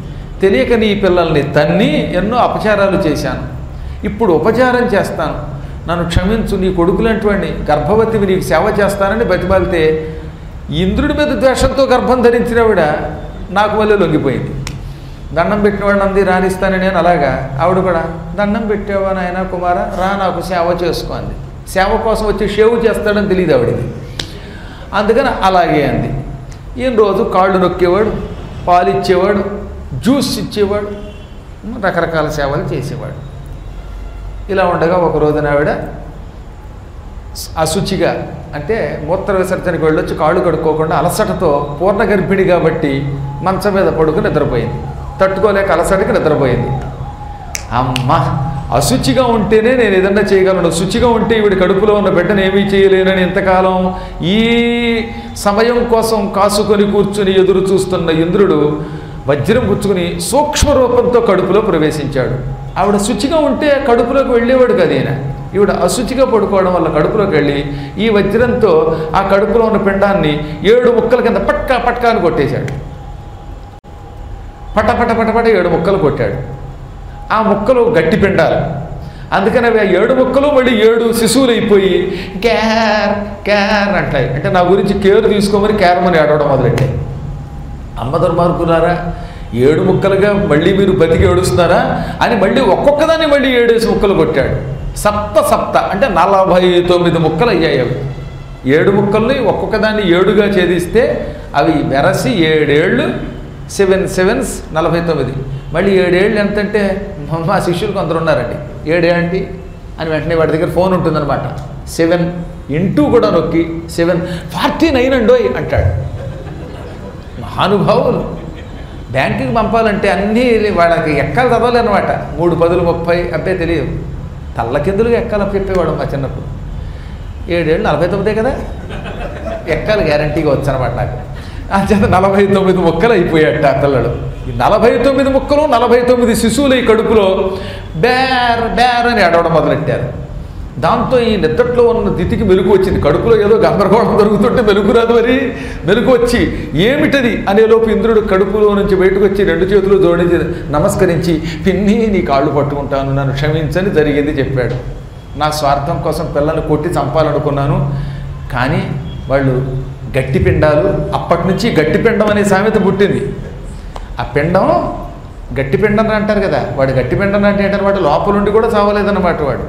A: తెలియక నీ పిల్లల్ని తన్ని ఎన్నో అపచారాలు చేశాను ఇప్పుడు ఉపచారం చేస్తాను నన్ను క్షమించు నీ కొడుకులంటి వాడిని గర్భవతివి నీకు సేవ చేస్తానని బతిమాలితే ఇంద్రుడి మీద ద్వేషంతో గర్భం ధరించినవిడ నాకు మళ్ళీ లొంగిపోయింది దండం పెట్టినవాడిని అంది రాణిస్తాను నేను అలాగా ఆవిడ కూడా దండం పెట్టేవా నాయన కుమార రా నాకు సేవ చేసుకో అంది సేవ కోసం వచ్చి షేవ్ చేస్తాడని తెలియదు ఆవిడకి అందుకని అలాగే అంది ఈయన రోజు కాళ్ళు నొక్కేవాడు పాలు ఇచ్చేవాడు జ్యూస్ ఇచ్చేవాడు రకరకాల సేవలు చేసేవాడు ఇలా ఉండగా ఒక రోజున ఆవిడ అశుచిగా అంటే మూత్ర విసర్జనకి వెళ్ళొచ్చి కాళ్ళు కడుక్కోకుండా అలసటతో పూర్ణ గర్భిణి కాబట్టి మంచం మీద పడుకుని నిద్రపోయింది తట్టుకోలేక అలసటకి నిద్రపోయింది అమ్మ అశుచిగా ఉంటేనే నేను ఏదన్నా చేయగలను శుచిగా ఉంటే ఈవిడ కడుపులో ఉన్న బిడ్డను ఏమీ చేయలేనని ఇంతకాలం ఈ సమయం కోసం కాసుకొని కూర్చుని ఎదురు చూస్తున్న ఇంద్రుడు వజ్రం పుచ్చుకుని సూక్ష్మ రూపంతో కడుపులో ప్రవేశించాడు ఆవిడ శుచిగా ఉంటే కడుపులోకి వెళ్ళేవాడు కదా ఈయన ఈవిడ అశుచిగా పడుకోవడం వల్ల కడుపులోకి వెళ్ళి ఈ వజ్రంతో ఆ కడుపులో ఉన్న పిండాన్ని ఏడు ముక్కల కింద పట్కా పట్కా అని కొట్టేశాడు పట పట పట పట ఏడు ముక్కలు కొట్టాడు ఆ ముక్కలు గట్టి పిండాలు అందుకని అవి ఆ ఏడు ముక్కలు మళ్ళీ ఏడు శిశువులు అయిపోయి క్యార్ క్యార్ అంటాయి అంటే నా గురించి కేర్ తీసుకోమని క్యారమని ఆడవడం మొదలెట్టాయి అమ్మ దుర్మార్గులారా ఏడు ముక్కలుగా మళ్ళీ మీరు బతికి ఏడుస్తున్నారా అని మళ్ళీ ఒక్కొక్కదాన్ని మళ్ళీ ఏడేసి ముక్కలు కొట్టాడు సప్త సప్త అంటే నలభై తొమ్మిది ముక్కలు అయ్యాయి అవి ఏడు ముక్కల్ని ఒక్కొక్కదాన్ని ఏడుగా ఛేదిస్తే అవి వెరసి ఏడేళ్ళు సెవెన్ సెవెన్స్ నలభై తొమ్మిది మళ్ళీ ఏడేళ్ళు ఎంతంటే మా- మా శిష్యులు కొందరు ఉన్నారండి ఏడేంటి అని వెంటనే వాడి దగ్గర ఫోన్ ఉంటుందన్నమాట సెవెన్ ఇంటూ కూడా నొక్కి సెవెన్ ఫార్టీ నైన్ అండోయ్ అంటాడు మహానుభావులు బ్యాంకుకి పంపాలంటే అన్నీ వాళ్ళకి ఎక్కాలు చదవాలి అనమాట మూడు పదులు ముప్పై అబ్బే తెలియదు తల్లకిందులుగా ఎక్కాలి చెప్పేవాడు మా చిన్నప్పుడు ఏడేళ్ళు నలభై తొమ్మిదే కదా ఎక్కాలి గ్యారంటీగా వచ్చనమాట నాకు ఆ చేత నలభై తొమ్మిది ముక్కలు అయిపోయాట ఆ పిల్లలు ఈ నలభై తొమ్మిది ముక్కలు నలభై తొమ్మిది శిశువులు ఈ కడుపులో బేర్ బేర్ అని అడవడం మొదలెట్టారు దాంతో ఈ నిద్దట్లో ఉన్న దితికి మెలుగు వచ్చింది కడుపులో ఏదో గందరగోళం జరుగుతుంటే మెలుగు రాదు మరి మెలుగు వచ్చి ఏమిటది అనేలోపు ఇంద్రుడు కడుపులో నుంచి బయటకు వచ్చి రెండు చేతులు జోడించి నమస్కరించి పిన్ని నీ కాళ్ళు పట్టుకుంటాను నన్ను క్షమించని జరిగింది చెప్పాడు నా స్వార్థం కోసం పిల్లల్ని కొట్టి చంపాలనుకున్నాను కానీ వాళ్ళు గట్టి పిండాలు అప్పటి నుంచి గట్టి పిండం అనే సామెత పుట్టింది ఆ పిండం గట్టి పిండం అంటారు కదా వాడు గట్టి పిండం అంటే ఏంటన్నమాట లోపలుండి కూడా చావలేదన్నమాట వాడు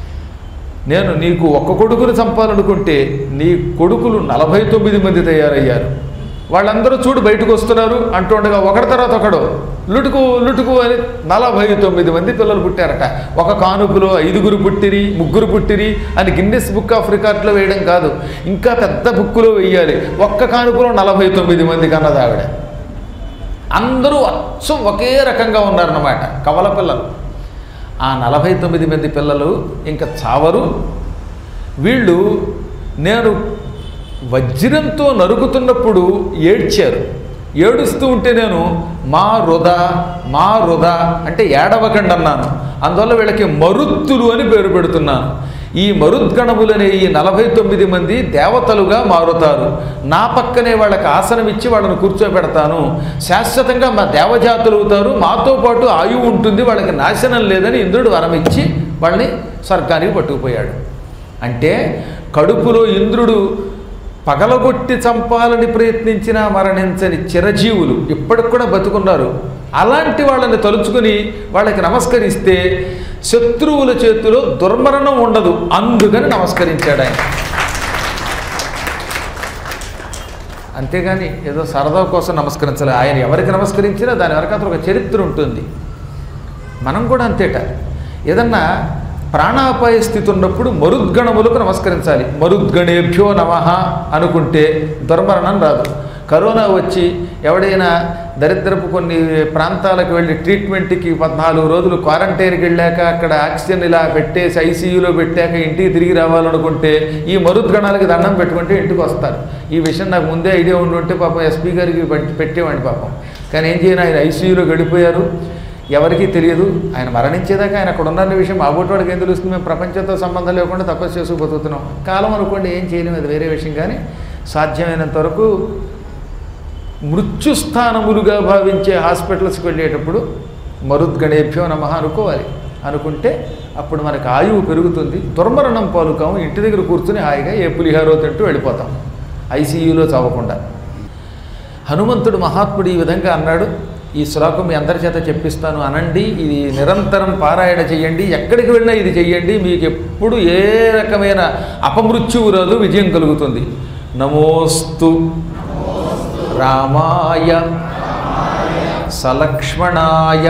A: నేను నీకు ఒక్క కొడుకుని చంపాలనుకుంటే నీ కొడుకులు నలభై తొమ్మిది మంది తయారయ్యారు వాళ్ళందరూ చూడు బయటకు వస్తున్నారు అంటుండగా ఒకటి తర్వాత ఒకడు లుటుకు లుటుకు అని నలభై తొమ్మిది మంది పిల్లలు పుట్టారట ఒక కానుపులో ఐదుగురు పుట్టిరి ముగ్గురు పుట్టిరి అని గిన్నెస్ బుక్ ఆఫ్ రికార్డులో వేయడం కాదు ఇంకా పెద్ద బుక్కులో వెయ్యాలి ఒక్క కానుపులో నలభై తొమ్మిది మంది కన్నది ఆవిడ అందరూ అచ్చం ఒకే రకంగా ఉన్నారన్నమాట కవల పిల్లలు ఆ నలభై తొమ్మిది మంది పిల్లలు ఇంకా చావరు వీళ్ళు నేను వజ్రంతో నరుకుతున్నప్పుడు ఏడ్చారు ఏడుస్తూ ఉంటే నేను మా వృధా మా వృధా అంటే ఏడవకండి అన్నాను అందువల్ల వీళ్ళకి మరుత్తులు అని పేరు పెడుతున్నాను ఈ మరుద్గణములనే ఈ నలభై తొమ్మిది మంది దేవతలుగా మారుతారు నా పక్కనే వాళ్ళకి ఆసనం ఇచ్చి వాళ్ళని కూర్చోబెడతాను శాశ్వతంగా మా దేవజాతులు అవుతారు మాతో పాటు ఆయువు ఉంటుంది వాళ్ళకి నాశనం లేదని ఇంద్రుడు వరమిచ్చి వాళ్ళని స్వర్గానికి పట్టుకుపోయాడు అంటే కడుపులో ఇంద్రుడు పగలగొట్టి చంపాలని ప్రయత్నించినా మరణించని చిరజీవులు ఇప్పటికి కూడా బతుకున్నారు అలాంటి వాళ్ళని తలుచుకుని వాళ్ళకి నమస్కరిస్తే శత్రువుల చేతిలో దుర్మరణం ఉండదు అందుకని నమస్కరించాడు ఆయన అంతేగాని ఏదో సరదా కోసం నమస్కరించాలి ఆయన ఎవరికి నమస్కరించినా దాని వెనకాల ఒక చరిత్ర ఉంటుంది మనం కూడా అంతేట ఏదన్నా ప్రాణాపాయ స్థితి ఉన్నప్పుడు మరుద్గణములకు నమస్కరించాలి మరుద్గణేభ్యో నమ అనుకుంటే దుర్మరణం రాదు కరోనా వచ్చి ఎవడైనా దరిద్రపు కొన్ని ప్రాంతాలకు వెళ్ళి ట్రీట్మెంట్కి పద్నాలుగు రోజులు క్వారంటైన్కి వెళ్ళాక అక్కడ ఆక్సిజన్ ఇలా పెట్టేసి ఐసీయూలో పెట్టాక ఇంటికి తిరిగి రావాలనుకుంటే ఈ మరుద్గణాలకి దండం పెట్టుకుంటే ఇంటికి వస్తారు ఈ విషయం నాకు ముందే ఐడియా ఉండి ఉంటే పాపం ఎస్పీ గారికి పెట్టి- పెట్టేవాడిని పాపం కానీ ఏం చేయను ఆయన ఐసీయూలో గడిపోయారు ఎవరికీ తెలియదు ఆయన మరణించేదాకా ఆయన అక్కడ ఉన్న విషయం మా వాడికి ఏం తెలుస్తుంది మేము ప్రపంచంతో సంబంధం లేకుండా తపస్సు చేసుకు బతుకుతున్నాం కాలం అనుకోండి ఏం చేయలేము అది వేరే విషయం కానీ సాధ్యమైనంత వరకు మృత్యుస్థానములుగా భావించే హాస్పిటల్స్కి వెళ్ళేటప్పుడు మరుద్గణేభ్యో నమ అనుకోవాలి అనుకుంటే అప్పుడు మనకు ఆయువు పెరుగుతుంది దుర్మరణం పాలుకాము ఇంటి దగ్గర కూర్చుని హాయిగా ఏ పులిహారో తింటూ వెళ్ళిపోతాం ఐసీయూలో చావకుండా హనుమంతుడు మహాత్ముడు ఈ విధంగా అన్నాడు ఈ శ్లోకం మీ అందరి చేత చెప్పిస్తాను అనండి ఇది నిరంతరం పారాయణ చెయ్యండి ఎక్కడికి వెళ్ళినా ఇది చెయ్యండి మీకు ఎప్పుడు ఏ రకమైన అపమృత్యువు రాదు విజయం కలుగుతుంది నమోస్తు రామాయ సలక్ష్మణాయ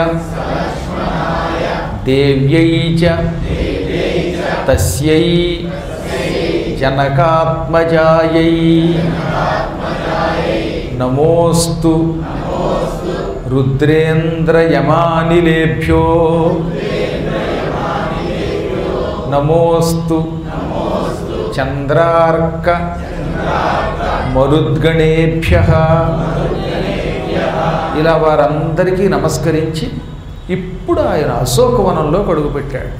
A: దేవ్యై చ తస్యై జనకాత్మజాయై నమోస్తు రుద్రేంద్రయమానిలేభ్యో నమోస్తు చంద్రార్క మరుద్గణేభ్య ఇలా వారందరికీ నమస్కరించి ఇప్పుడు ఆయన అశోకవనంలో కడుగుపెట్టాడు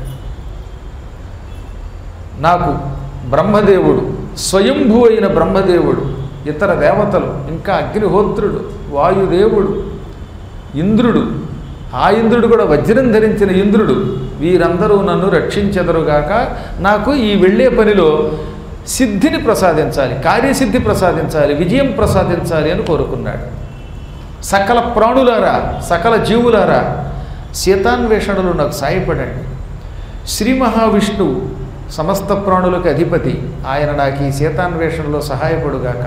A: నాకు బ్రహ్మదేవుడు స్వయంభూ అయిన బ్రహ్మదేవుడు ఇతర దేవతలు ఇంకా అగ్నిహోత్రుడు వాయుదేవుడు ఇంద్రుడు ఆ ఇంద్రుడు కూడా వజ్రం ధరించిన ఇంద్రుడు వీరందరూ నన్ను రక్షించెదరుగాక నాకు ఈ వెళ్ళే పనిలో సిద్ధిని ప్రసాదించాలి కార్యసిద్ధి ప్రసాదించాలి విజయం ప్రసాదించాలి అని కోరుకున్నాడు సకల ప్రాణులారా సకల జీవులారా సీతాన్వేషణలు నాకు సాయపడండి శ్రీ మహావిష్ణువు సమస్త ప్రాణులకు అధిపతి ఆయన నాకు ఈ సీతాన్వేషణలో సహాయపడుగాక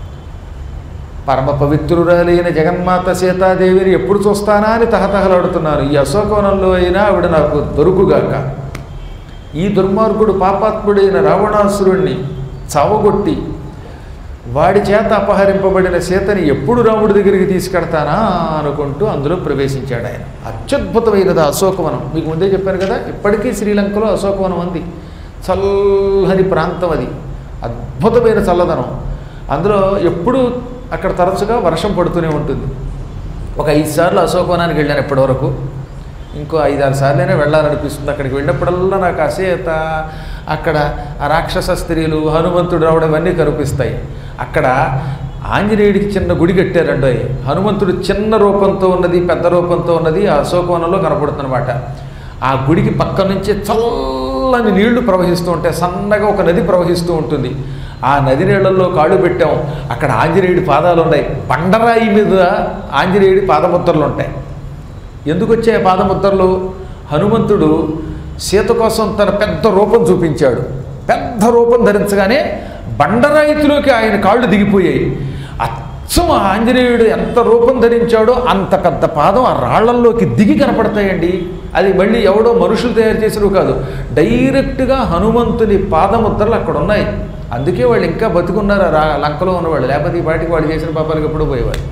A: పరమ పవిత్రురాలైన జగన్మాత సీతాదేవిని ఎప్పుడు చూస్తానా అని తహతహలాడుతున్నాను ఈ అశోకవనంలో అయినా ఆవిడ నాకు దొరుకుగాక ఈ దుర్మార్గుడు పాపాత్ముడైన రావణాసురుణ్ణి చావగొట్టి వాడి చేత అపహరింపబడిన సీతని ఎప్పుడు రాముడి దగ్గరికి తీసుకెడతానా అనుకుంటూ అందులో ప్రవేశించాడు ఆయన అత్యద్భుతమైనది అశోకవనం మీకు ముందే చెప్పాను కదా ఇప్పటికీ శ్రీలంకలో అశోకవనం ఉంది చల్లని ప్రాంతం అది అద్భుతమైన చల్లదనం అందులో ఎప్పుడు అక్కడ తరచుగా వర్షం పడుతూనే ఉంటుంది ఒక ఐదు సార్లు అశోకవనానికి వెళ్ళాను ఇప్పటివరకు ఇంకో ఐదారు సార్లైనా వెళ్ళాలనిపిస్తుంది అక్కడికి వెళ్ళినప్పుడల్లా నాకు అసేత అక్కడ ఆ రాక్షస స్త్రీలు హనుమంతుడు రావడం ఇవన్నీ కనిపిస్తాయి అక్కడ ఆంజనేయుడికి చిన్న గుడి కట్టారండి హనుమంతుడు చిన్న రూపంతో ఉన్నది పెద్ద రూపంతో ఉన్నది ఆ అశోకవనంలో కనపడుతుందన్నమాట ఆ గుడికి పక్క నుంచి చల్లని నీళ్లు ప్రవహిస్తూ ఉంటాయి సన్నగా ఒక నది ప్రవహిస్తూ ఉంటుంది ఆ నది నీళ్ళల్లో కాళ్ళు పెట్టాం అక్కడ ఆంజనేయుడి పాదాలు ఉన్నాయి బండరాయి మీద ఆంజనేయుడి పాదముద్రలు ఉంటాయి ఎందుకు వచ్చాయి ఆ పాదముద్రలు హనుమంతుడు సీత కోసం తన పెద్ద రూపం చూపించాడు పెద్ద రూపం ధరించగానే బండరాయితిలోకి ఆయన కాళ్ళు దిగిపోయాయి అచ్చం ఆ ఆంజనేయుడు ఎంత రూపం ధరించాడో అంత పెద్ద పాదం ఆ రాళ్లల్లోకి దిగి కనపడతాయండి అది మళ్ళీ ఎవడో మనుషులు తయారు చేసినవి కాదు డైరెక్ట్గా హనుమంతుని పాదముద్రలు అక్కడ ఉన్నాయి అందుకే వాళ్ళు ఇంకా బతుకున్నారు ఆ రా- లంకలో ఉన్నవాళ్ళు లేకపోతే ఈ పాటికి వాళ్ళు చేసిన పాపాలకు ఎప్పుడూ పోయేవారు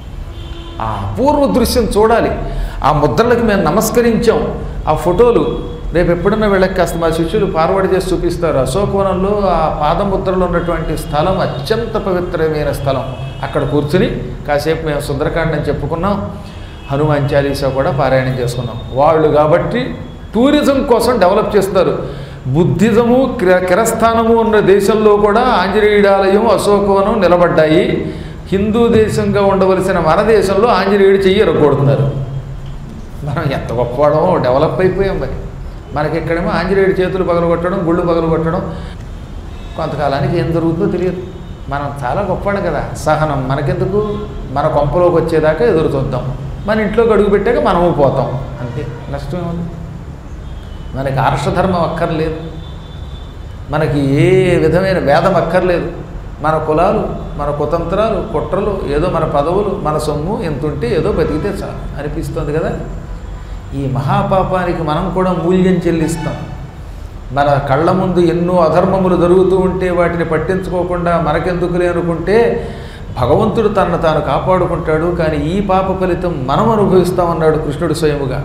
A: ఆ అపూర్వ దృశ్యం చూడాలి ఆ ముద్రలకు మేము నమస్కరించాం ఆ ఫోటోలు రేపు ఎప్పుడన్నా వీళ్ళకి కాస్త మా శిష్యులు ఫార్వర్డ్ చేసి చూపిస్తారు అశోకవనంలో ఆ పాదముద్రలో ఉన్నటువంటి స్థలం అత్యంత పవిత్రమైన స్థలం అక్కడ కూర్చుని కాసేపు మేము సుందరకాండని చెప్పుకున్నాం హనుమాన్ చాలీసా కూడా పారాయణం చేసుకున్నాం వాళ్ళు కాబట్టి టూరిజం కోసం డెవలప్ చేస్తారు బుద్ధిజము కిర- కిరస్థానము ఉన్న దేశంలో కూడా ఆంజనేయుడాలయం అశోకవనం నిలబడ్డాయి హిందూ దేశంగా ఉండవలసిన మన దేశంలో ఆంజనేయుడు చెయ్యి ఎరగొడుతున్నారు మనం ఎంత గొప్పవాడమో డెవలప్ అయిపోయాం మరి మనకి ఇక్కడేమో ఆంజనేయుడి చేతులు పగలగొట్టడం గుళ్ళు పగలగొట్టడం కొంతకాలానికి ఏం జరుగుతుందో తెలియదు మనం చాలా గొప్పవాడు కదా సహనం మనకెందుకు మన కొంపలోకి వచ్చేదాకా ఎదురు చూద్దాం మన ఇంట్లోకి అడుగు పెట్టాక మనము పోతాం అంతే నష్టం ఏముంది మనకి ఆర్షధర్మం అక్కర్లేదు మనకి ఏ విధమైన వేదం అక్కర్లేదు మన కులాలు మన కుతంత్రాలు కుట్రలు ఏదో మన పదవులు మన సొమ్ము ఎంత ఉంటే ఏదో బతికితే చాలు అనిపిస్తుంది కదా ఈ మహాపాపానికి మనం కూడా మూల్యం చెల్లిస్తాం మన కళ్ళ ముందు ఎన్నో అధర్మములు జరుగుతూ ఉంటే వాటిని పట్టించుకోకుండా మనకెందుకులే అనుకుంటే భగవంతుడు తనను తాను కాపాడుకుంటాడు కానీ ఈ పాప ఫలితం మనం అనుభవిస్తామన్నాడు కృష్ణుడు స్వయముగా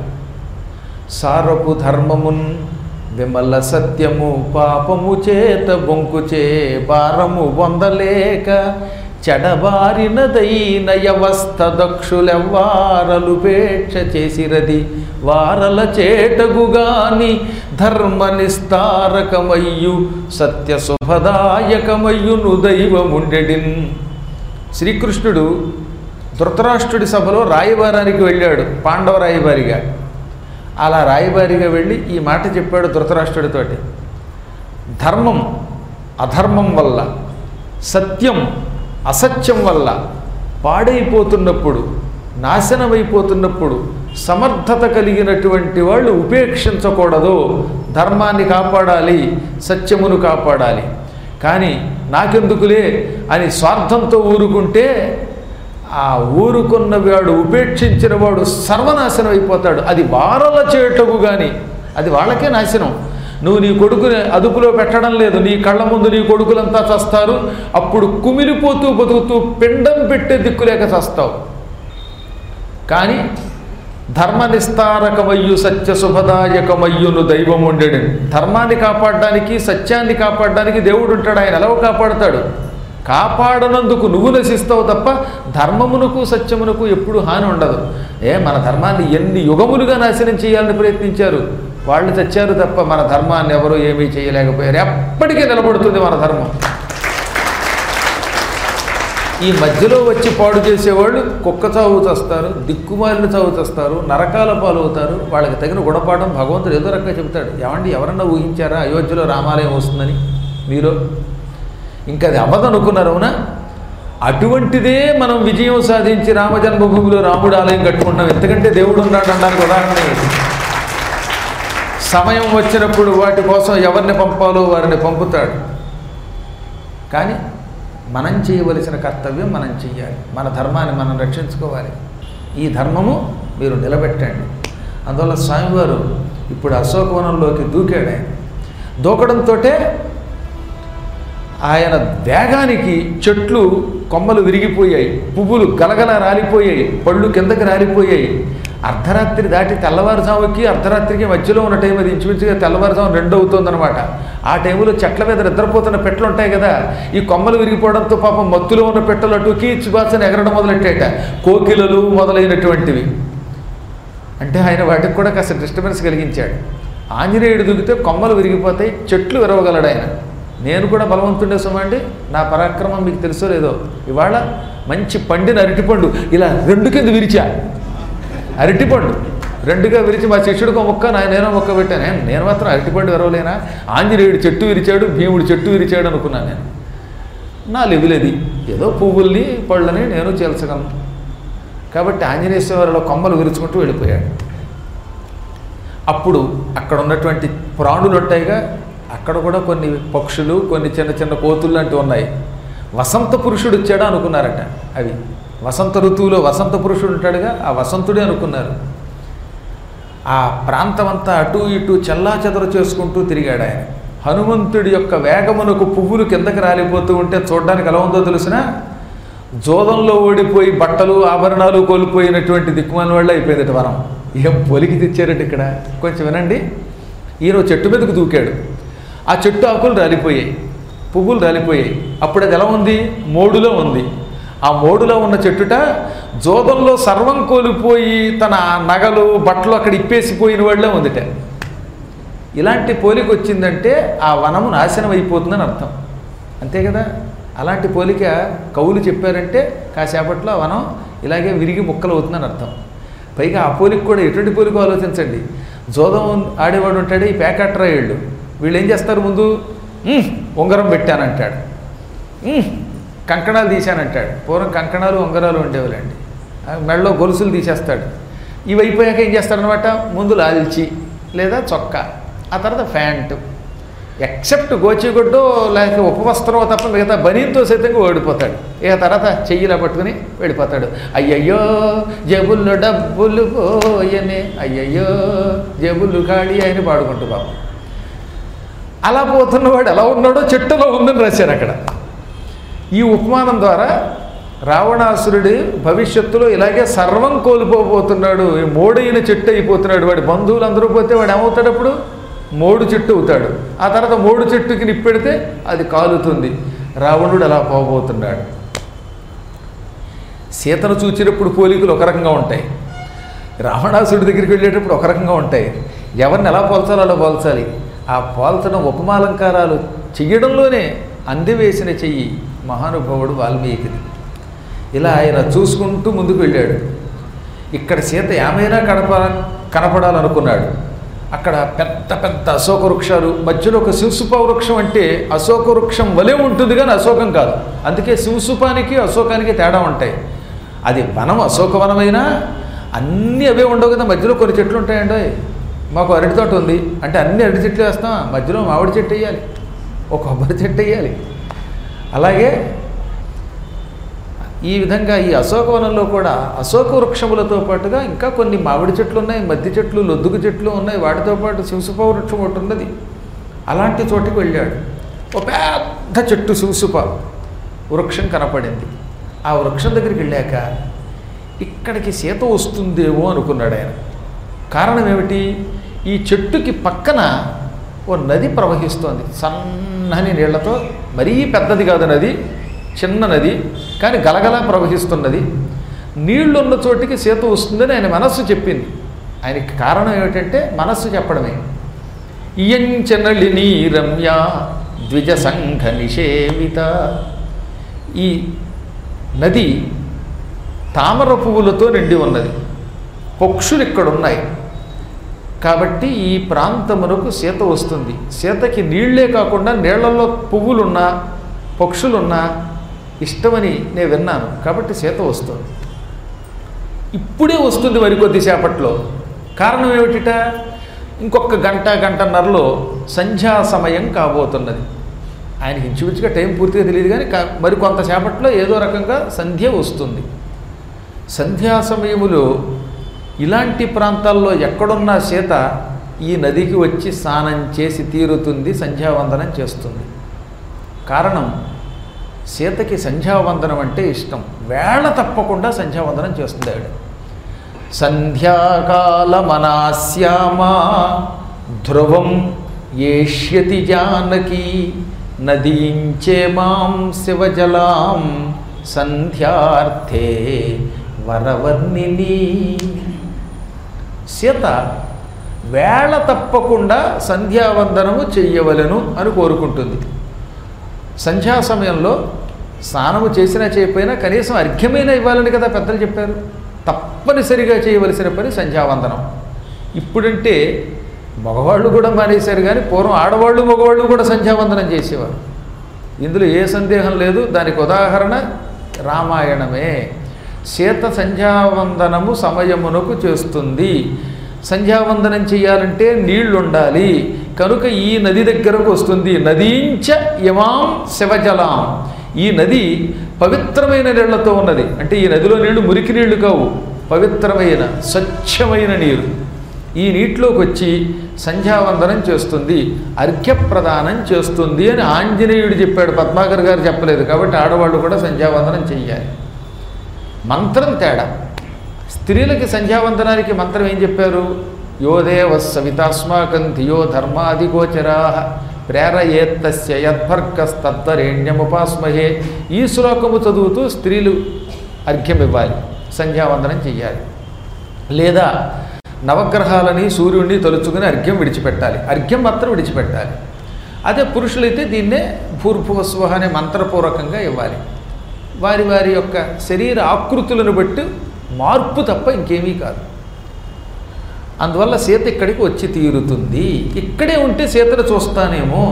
A: సారపు ధర్మమున్ విమల సత్యము పాపము చేత బొంకుచే భారము పొందలేక చెడబారినదైన వ్యవస్థ దక్షులెవ్వారలు పేక్ష చేసిరది వారల చేటగుగాని ధర్మ నిస్తారకమయ్యు సత్య శుభదాయకమయ్యును దైవముండెడిన్ శ్రీకృష్ణుడు ధృతరాష్ట్రుడి సభలో రాయబారానికి వెళ్ళాడు పాండవ రాయబారిగా అలా రాయబారిగా వెళ్ళి ఈ మాట చెప్పాడు ధృతరాష్ట్రుడితోటి ధర్మం అధర్మం వల్ల సత్యం అసత్యం వల్ల పాడైపోతున్నప్పుడు నాశనమైపోతున్నప్పుడు సమర్థత కలిగినటువంటి వాళ్ళు ఉపేక్షించకూడదు ధర్మాన్ని కాపాడాలి సత్యమును కాపాడాలి కానీ నాకెందుకులే అని స్వార్థంతో ఊరుకుంటే ఆ ఊరుకున్న వాడు ఉపేక్షించిన వాడు సర్వనాశనం అయిపోతాడు అది వారల చేటకు కానీ అది వాళ్ళకే నాశనం నువ్వు నీ కొడుకుని అదుపులో పెట్టడం లేదు నీ కళ్ళ ముందు నీ కొడుకులంతా చస్తారు అప్పుడు కుమిలిపోతూ బతుకుతూ పిండం పెట్టే దిక్కులేక చస్తావు కానీ ధర్మ నిస్తారకమయ్యు సత్య శుభదాయకమయ్యును దైవం ఉండేడు ధర్మాన్ని కాపాడడానికి సత్యాన్ని కాపాడడానికి దేవుడు ఉంటాడు ఆయన ఎలా కాపాడుతాడు కాపాడనందుకు నువ్వు నశిస్తావు తప్ప ధర్మమునకు సత్యమునకు ఎప్పుడు హాని ఉండదు ఏ మన ధర్మాన్ని ఎన్ని యుగములుగా నాశనం చేయాలని ప్రయత్నించారు వాళ్ళు తెచ్చారు తప్ప మన ధర్మాన్ని ఎవరూ ఏమీ చేయలేకపోయారు ఎప్పటికీ నిలబడుతుంది మన ధర్మం ఈ మధ్యలో వచ్చి పాడు చేసేవాళ్ళు కుక్క చావు చేస్తారు దిక్కుమాలిన చావు చేస్తారు నరకాల పాలు అవుతారు వాళ్ళకి తగిన గుణపాఠం భగవంతుడు ఏదో రకంగా చెబుతాడు ఏమండి ఎవరన్నా ఊహించారా అయోధ్యలో రామాలయం వస్తుందని మీరు ఇంకా అది అవ్వదనుకున్నారు అవునా అటువంటిదే మనం విజయం సాధించి రామ జన్మభూమిలో రాముడు ఆలయం కట్టుకున్నాం ఎంతకంటే దేవుడు ఉన్నాడు అనడానికి ఉదాహరణ ఇది సమయం వచ్చినప్పుడు వాటి కోసం ఎవరిని పంపాలో వారిని పంపుతాడు కానీ మనం చేయవలసిన కర్తవ్యం మనం చెయ్యాలి మన ధర్మాన్ని మనం రక్షించుకోవాలి ఈ ధర్మము మీరు నిలబెట్టండి అందువల్ల స్వామివారు ఇప్పుడు అశోకవనంలోకి దూకాడు ఆయన దూకడంతో ఆయన వేగానికి చెట్లు కొమ్మలు విరిగిపోయాయి పువ్వులు గలగల రాలిపోయాయి పళ్ళు కిందకి రాలిపోయాయి అర్ధరాత్రి దాటి తెల్లవారుజాముకి అర్ధరాత్రికి మధ్యలో ఉన్న టైం అది ఇంచుమించుగా తెల్లవారుజాము రెండు అవుతుందన్నమాట ఆ టైంలో చెట్ల మీద నిద్రపోతున్న పెట్టలు ఉంటాయి కదా ఈ కొమ్మలు విరిగిపోవడంతో పాపం మత్తులో ఉన్న పెట్టలు అటు కీచు బాసని ఎగరడం మొదలెట్టాయట కోకిలలు మొదలైనటువంటివి అంటే ఆయన వాటికి కూడా కాస్త డిస్టర్బెన్స్ కలిగించాడు ఆంజనేయుడు దిగితే కొమ్మలు విరిగిపోతాయి చెట్లు విరవగలడు ఆయన నేను కూడా బలవంతుండే సుమండి నా పరాక్రమం మీకు తెలుసో లేదో ఇవాళ మంచి పండిన అరటిపండు ఇలా రెండు కింద విరిచా అరటిపండు రెండుగా విరిచి మా శిష్యుడికి ఒక మొక్క నా నేను మొక్క పెట్టాను ఏం, నేను మాత్రం అరటిపండు విరవలేనా ఆంజనేయుడు చెట్టు విరిచాడు భీముడు చెట్టు విరిచాడు అనుకున్నాను నేను నా లెవిలది ఏదో పువ్వుల్ని పళ్ళని నేను చేల్చగలను కాబట్టి ఆంజనేశ్వరులో కొమ్మలు విరుచుకుంటూ వెళ్ళిపోయాడు అప్పుడు అక్కడ ఉన్నటువంటి ప్రాణులు ఉంటాయిగా అక్కడ కూడా కొన్ని పక్షులు కొన్ని చిన్న చిన్న కోతులు లాంటివి ఉన్నాయి వసంత పురుషుడు వచ్చాడా అనుకున్నారట అవి వసంత ఋతువులో వసంత పురుషుడు ఉంటాడుగా ఆ వసంతుడే అనుకున్నారు ఆ ప్రాంతం అంతా అటు ఇటు చెల్లా చెదరు చేసుకుంటూ తిరిగాడు ఆయన హనుమంతుడి యొక్క వేగమునకు పువ్వులు కిందకి రాలిపోతూ ఉంటే చూడడానికి ఎలా ఉందో తెలిసిన జోదంలో ఓడిపోయి బట్టలు ఆభరణాలు కోల్పోయినటువంటి దిక్కుమాల వాళ్ళు అయిపోయింది వనం ఏం పొలికి తెచ్చారట ఇక్కడ కొంచెం వినండి ఈయన ఓ చెట్టు మీదకు దూకాడు ఆ చెట్టు ఆకులు రాలిపోయాయి పువ్వులు రాలిపోయాయి అప్పుడు అది ఎలా ఉంది మోడులో ఉంది ఆ మోడులో ఉన్న చెట్టుట జోదంలో సర్వం కోల్పోయి తన నగలు బట్టలు అక్కడ ఇప్పేసిపోయిన వాళ్ళే ఉందిట ఇలాంటి పోలిక వచ్చిందంటే ఆ వనము నాశనం అయిపోతుందని అర్థం అంతే కదా అలాంటి పోలిక కవులు చెప్పారంటే కాసేపట్లో ఆ వనం ఇలాగే విరిగి ముక్కలు అవుతుందని అర్థం పైగా ఆ పోలిక కూడా ఎటువంటి పోలిక ఆలోచించండి జోదం ఆడేవాడు ఉంటాడు ఈ పేకట్రాయుళ్ళు వీళ్ళు ఏం చేస్తారు ముందు "ఉమ్, ఉంగరం పెట్టానంటాడు "ఉమ్, కంకణాలు తీశానంటాడు పూర్వం కంకణాలు ఉంగరాలు ఉండేవాళ్ళండి ఆ మెడలో గొలుసులు తీసేస్తాడు ఇవి అయిపోయాక ఏం చేస్తాడనమాట ముందు లాల్చి లేదా చొక్కా ఆ తర్వాత ప్యాంటు ఎక్సెప్ట్ గోచిగుడ్డు లేక ఉపవస్త్రం తప్ప మిగతా బనీన్తో సైతంగా ఓడిపోతాడు ఇక తర్వాత చెయ్యిలా పట్టుకుని వెళ్ళిపోతాడు అయ్యయ్యో జబుల్లో డబ్బులు పోయనే అయ్యయ్యో జబులు ఖాళీ అని పాడుకుంటూ బాబు అలా పోతున్నవాడు ఎలా ఉన్నాడో చెట్టులో ఉందని రాశారు అక్కడ ఈ ఉపమానం ద్వారా రావణాసురుడి భవిష్యత్తులో ఇలాగే సర్వం కోల్పోబోతున్నాడు ఈ మోడైన చెట్టు అయిపోతున్నాడు వాడి బంధువులు అందరూ పోతే వాడు ఏమవుతాడు అప్పుడు మోడు చెట్టు అవుతాడు ఆ తర్వాత మోడు చెట్టుకి నిప్పెడితే అది కాలుతుంది రావణుడు అలా పోబోతున్నాడు సీతను చూచినప్పుడు పోలికలు ఒక రకంగా ఉంటాయి రావణాసుడి దగ్గరికి వెళ్ళేటప్పుడు ఒక రకంగా ఉంటాయి ఎవరిని ఎలా పోల్చాలో అలా పోల్చాలి ఆ పోల్చడం ఉపమాలంకారాలు చెయ్యడంలోనే అందివేసిన చెయ్యి మహానుభావుడు వాల్మీకిది ఇలా ఆయన చూసుకుంటూ ముందుకు వెళ్ళాడు ఇక్కడ సీత ఏమైనా కనప కనపడాలనుకున్నాడు అక్కడ పెద్ద పెద్ద అశోక వృక్షాలు మధ్యలో ఒక శివసుప వృక్షం అంటే అశోక వృక్షం వలె ఉంటుంది కానీ అశోకం కాదు అందుకే శివసుపానికి అశోకానికి తేడా ఉంటాయి అది వనం అశోక వనమైనా అన్నీ అవే ఉండవు కదా మధ్యలో కొన్ని చెట్లు ఉంటాయండి మాకు అరటి తోట ఉంది అంటే అన్ని అరటి చెట్లు వేస్తాం మధ్యలో మామిడి చెట్టు వేయాలి ఒక కొబ్బరి చెట్టు వేయాలి అలాగే ఈ విధంగా ఈ అశోకవనంలో కూడా అశోక వృక్షములతో పాటుగా ఇంకా కొన్ని మామిడి చెట్లు ఉన్నాయి మద్ది చెట్లు లొద్దుగు చెట్లు ఉన్నాయి వాటితో పాటు శివసుప వృక్షం ఒకటి ఉన్నది అలాంటి చోటికి వెళ్ళాడు ఒక పెద్ద చెట్టు శివసుప వృక్షం కనపడింది ఆ వృక్షం దగ్గరికి వెళ్ళాక ఇక్కడికి సీత వస్తుందేమో అనుకున్నాడు ఆయన కారణం ఏమిటి ఈ చెట్టుకి పక్కన ఓ నది ప్రవహిస్తోంది సన్నని నీళ్లతో మరీ పెద్దది కాదు నది చిన్న నది కానీ గలగల ప్రవహిస్తున్నది నీళ్లున్న చోటికి సీత వస్తుందని ఆయన మనస్సు చెప్పింది ఆయనకి కారణం ఏమిటంటే మనస్సు చెప్పడమే ఇయంచనళిని రమ్య ద్విజ సంఘ నిషేవిత ఈ నది తామర పువ్వులతో నిండి ఉన్నది పక్షులు ఇక్కడ ఉన్నాయి కాబట్టి ఈ ప్రాంతమునకు సీత వస్తుంది సీతకి నీళ్లే కాకుండా నీళ్లలో పువ్వులున్నా పక్షులున్నా ఇష్టమని నేను విన్నాను కాబట్టి సీత వస్తుంది ఇప్పుడే వస్తుంది మరి కొద్దిసేపట్లో కారణం ఏమిటిట ఇంకొక గంట గంటన్నరలో సంధ్యా సమయం కాబోతున్నది ఆయనకి ఇంచుమించుగా టైం పూర్తిగా తెలియదు కానీ కా- మరి కొంతసేపట్లో ఏదో రకంగా సంధ్య వస్తుంది సంధ్యా సమయములో ఇలాంటి ప్రాంతాల్లో ఎక్కడున్న సీత ఈ నదికి వచ్చి స్నానం చేసి తీరుతుంది సంధ్యావందనం చేస్తుంది కారణం సీతకి సంధ్యావందనం అంటే ఇష్టం వేళ తప్పకుండా సంధ్యావందనం చేస్తుంది ఆవిడ సంధ్యాకాలమనాశ్యామా ధ్రువం ఏష్యతి జానకి నదీంచే మాం శివజలాం సంధ్యార్థే వరవర్ణిని సీత వేళ తప్పకుండా సంధ్యావందనము చెయ్యవలెను అని కోరుకుంటుంది సంధ్యా సమయంలో స్నానము చేసినా చేయకపోయినా కనీసం అర్ఘ్యమైన ఇవ్వాలని కదా పెద్దలు చెప్పారు తప్పనిసరిగా చేయవలసిన పని సంధ్యావందనం ఇప్పుడంటే మగవాళ్ళు కూడా మానేశారు కానీ పూర్వం ఆడవాళ్ళు మగవాళ్ళు కూడా సంధ్యావందనం చేసేవారు ఇందులో ఏ సందేహం లేదు దానికి ఉదాహరణ రామాయణమే సీత సంధ్యావందనము సమయమునకు చేస్తుంది సంధ్యావందనం చేయాలంటే నీళ్లు ఉండాలి కనుక ఈ నది దగ్గరకు వస్తుంది నదీంచ ఇమాం శివజలాం ఈ నది పవిత్రమైన నీళ్లతో ఉన్నది అంటే ఈ నదిలో నీళ్లు మురికి నీళ్లు కావు పవిత్రమైన స్వచ్ఛమైన నీరు ఈ నీటిలోకి వచ్చి సంధ్యావందనం చేస్తుంది అర్ఘ్యప్రదానం చేస్తుంది అని ఆంజనేయుడు చెప్పాడు పద్మాకర్ గారు చెప్పలేదు కాబట్టి ఆడవాళ్ళు కూడా సంధ్యావందనం చెయ్యాలి మంత్రం తేడా స్త్రీలకి సంధ్యావందనానికి మంత్రం ఏం చెప్పారు యోదేవ సవితాస్మాకం ధియో ధర్మాదిగోచరా ప్రేరయేత్తస్య యద్భర్గస్తత్వరేణ్యముపాస్మహే ఈ శ్లోకము చదువుతూ స్త్రీలు అర్ఘ్యం ఇవ్వాలి సంధ్యావందనం చెయ్యాలి లేదా నవగ్రహాలని సూర్యుడిని తలుచుకుని అర్ఘ్యం విడిచిపెట్టాలి అర్ఘ్యం మాత్రం విడిచిపెట్టాలి అదే పురుషులైతే దీన్నే భూర్భువస్వ అనే మంత్రపూర్వకంగా ఇవ్వాలి వారి వారి యొక్క శరీర ఆకృతులను బట్టి మార్పు తప్ప ఇంకేమీ కాదు అందువల్ల సీత ఇక్కడికి వచ్చి తీరుతుంది ఇక్కడే ఉంటే సీతను చూస్తానేమో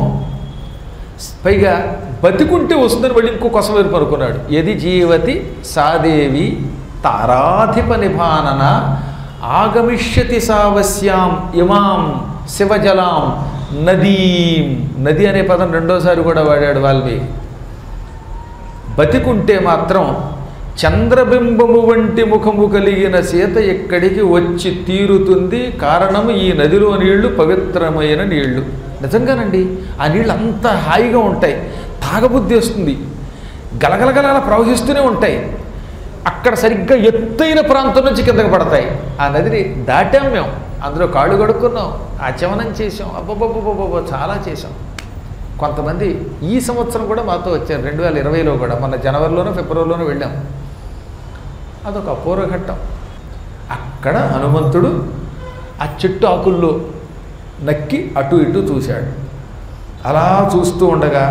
A: పైగా బతికుంటే వస్తుందని మళ్ళీ ఇంకో కొసవేరు పనుకున్నాడు ఎది జీవతి సాదేవి తారాధిప నిభానన ఆగమిష్యతి సావస్యాం ఇమాం శివజలాం నదీం నది అనే పదం రెండోసారి కూడా వాడాడు వాల్మీకి బతికుంటే మాత్రం చంద్రబింబము వంటి ముఖము కలిగిన సీత ఎక్కడికి వచ్చి తీరుతుంది కారణము ఈ నదిలో నీళ్లు పవిత్రమైన నీళ్లు నిజంగానండి ఆ నీళ్ళు అంత హాయిగా ఉంటాయి తాగబుద్ధి వస్తుంది గలగలగల ప్రవహిస్తూనే ఉంటాయి అక్కడ సరిగ్గా ఎత్తైన ప్రాంతం నుంచి కిందకి పడతాయి ఆ నదిని దాటాం మేము అందులో కాళ్ళు కడుక్కున్నాం ఆచమనం చేసాం అబ్బబ్బబ్బబ్బబ్బ చాలా చేసాం కొంతమంది ఈ సంవత్సరం కూడా మాతో వచ్చారు రెండు వేల ఇరవైలో కూడా మన జనవరిలోనో ఫిబ్రవరిలోనో వెళ్ళాం అదొక అపూర్వఘట్టం అక్కడ హనుమంతుడు ఆ చెట్టు ఆకుల్లో నక్కి అటు ఇటు చూశాడు అలా చూస్తూ ఉండగా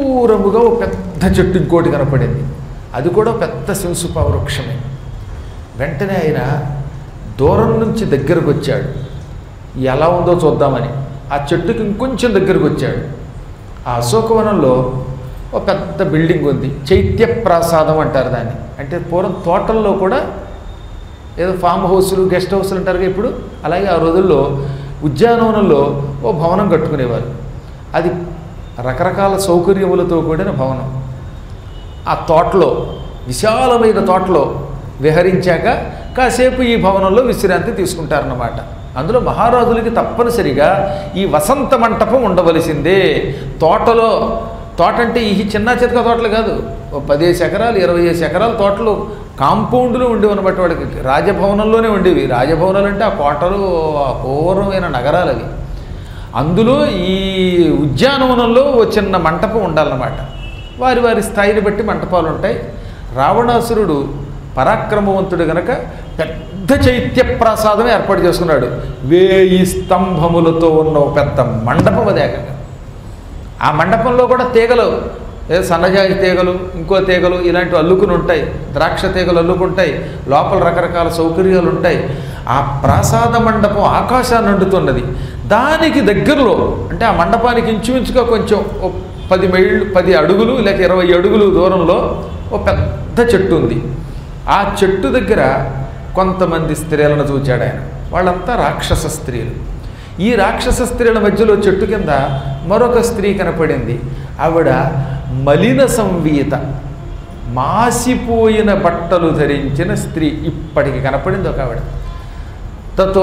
A: దూరముగా ఒక పెద్ద చెట్టు ఇంకోటి కనపడింది అది కూడా పెద్ద శివసుప వృక్షమే వెంటనే ఆయన దూరం నుంచి దగ్గరకు వచ్చాడు ఎలా ఉందో చూద్దామని ఆ చెట్టుకి ఇంకొంచెం దగ్గరకు వచ్చాడు ఆ అశోకవనంలో ఒక పెద్ద బిల్డింగ్ ఉంది చైత్య ప్రాసాదం అంటారు దాన్ని అంటే పూర్వం తోటల్లో కూడా ఏదో ఫామ్ హౌస్లు గెస్ట్ హౌస్లు అంటారుగా ఇప్పుడు అలాగే ఆ రోజుల్లో ఉద్యానవనంలో ఓ భవనం కట్టుకునేవారు అది రకరకాల సౌకర్యములతో కూడిన భవనం ఆ తోటలో విశాలమైన తోటలో విహరించాక కాసేపు ఈ భవనంలో విశ్రాంతి తీసుకుంటారన్నమాట అందులో మహారాజులకి తప్పనిసరిగా ఈ వసంత మంటపం ఉండవలసిందే తోటలో తోట అంటే ఈ చిన్న చితక తోటలు కాదు ఓ పదిహేసి ఎకరాలు ఇరవై వేసి ఎకరాల తోటలు కాంపౌండ్లో ఉండేవి అనమాట వాడికి రాజభవనంలోనే ఉండేవి రాజభవనాలు అంటే ఆ కోటలు అపూర్వమైన నగరాలు అవి అందులో ఈ ఉద్యానవనంలో ఓ చిన్న మంటపం ఉండాలన్నమాట వారి వారి స్థాయిని బట్టి మంటపాలు ఉంటాయి రావణాసురుడు పరాక్రమవంతుడు గనక పెద్ద చైత్య ప్రాసాదం ఏర్పాటు చేసుకున్నాడు వేయి స్తంభములతో ఉన్న ఒక పెద్ద మండపం అది ఏకంగా ఆ మండపంలో కూడా తీగలు ఏ సన్నజాజి తీగలు ఇంకో తీగలు ఇలాంటివి అల్లుకుని ఉంటాయి ద్రాక్ష తీగలు అల్లుకుంటాయి లోపల రకరకాల సౌకర్యాలు ఉంటాయి ఆ ప్రాసాద మండపం ఆకాశాన్ని అంటుతున్నది దానికి దగ్గరలో అంటే ఆ మండపానికి ఇంచుమించుగా కొంచెం ఓ పది మైళ్ళు పది అడుగులు లేక ఇరవై అడుగులు దూరంలో ఓ పెద్ద చెట్టు ఉంది ఆ చెట్టు దగ్గర కొంతమంది స్త్రీలను చూచాడు ఆయన వాళ్ళంతా రాక్షస స్త్రీలు ఈ రాక్షస స్త్రీల మధ్యలో చెట్టు కింద మరొక స్త్రీ కనపడింది ఆవిడ మలిన సంవీత మాసిపోయిన బట్టలు ధరించిన స్త్రీ ఇప్పటికి కనపడింది ఒక ఆవిడ తతో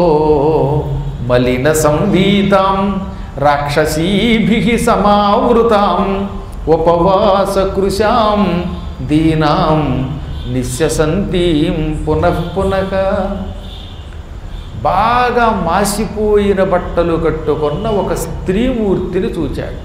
A: మలిన సంవీతాం రాక్షసీభి సమావృతాం ఉపవాస కృశాం దీనాం నిశ్యసంతీం పునః పునః బాగా మాసిపోయిన బట్టలు కట్టుకున్న ఒక స్త్రీమూర్తిని చూచాడు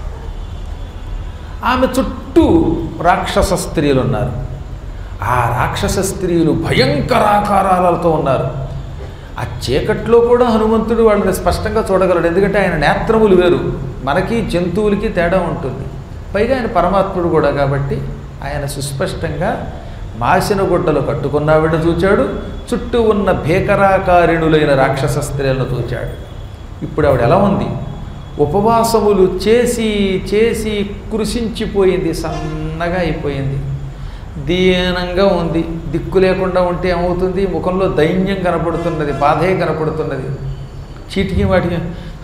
A: ఆమె చుట్టూ రాక్షస స్త్రీలు ఉన్నారు ఆ రాక్షస స్త్రీలు భయంకరాకారాలతో ఉన్నారు ఆ చీకట్లో కూడా హనుమంతుడు వాళ్ళని స్పష్టంగా చూడగలడు ఎందుకంటే ఆయన నేత్రములు వేరు మనకి జంతువులకి తేడా ఉంటుంది పైగా ఆయన పరమాత్ముడు కూడా కాబట్టి ఆయన సుస్పష్టంగా మాసిన గుడ్డలు కట్టుకున్నావిడ చూచాడు చుట్టూ ఉన్న భీకరాకారిణులైన రాక్షస స్త్రీలను చూచాడు ఇప్పుడు ఆవిడ ఎలా ఉంది ఉపవాసములు చేసి చేసి కృషించిపోయింది సన్నగా అయిపోయింది దీనంగా ఉంది దిక్కు లేకుండా ఉంటే ఏమవుతుంది ముఖంలో దైన్యం కనపడుతున్నది బాధే కనపడుతున్నది చీటికి వాటికి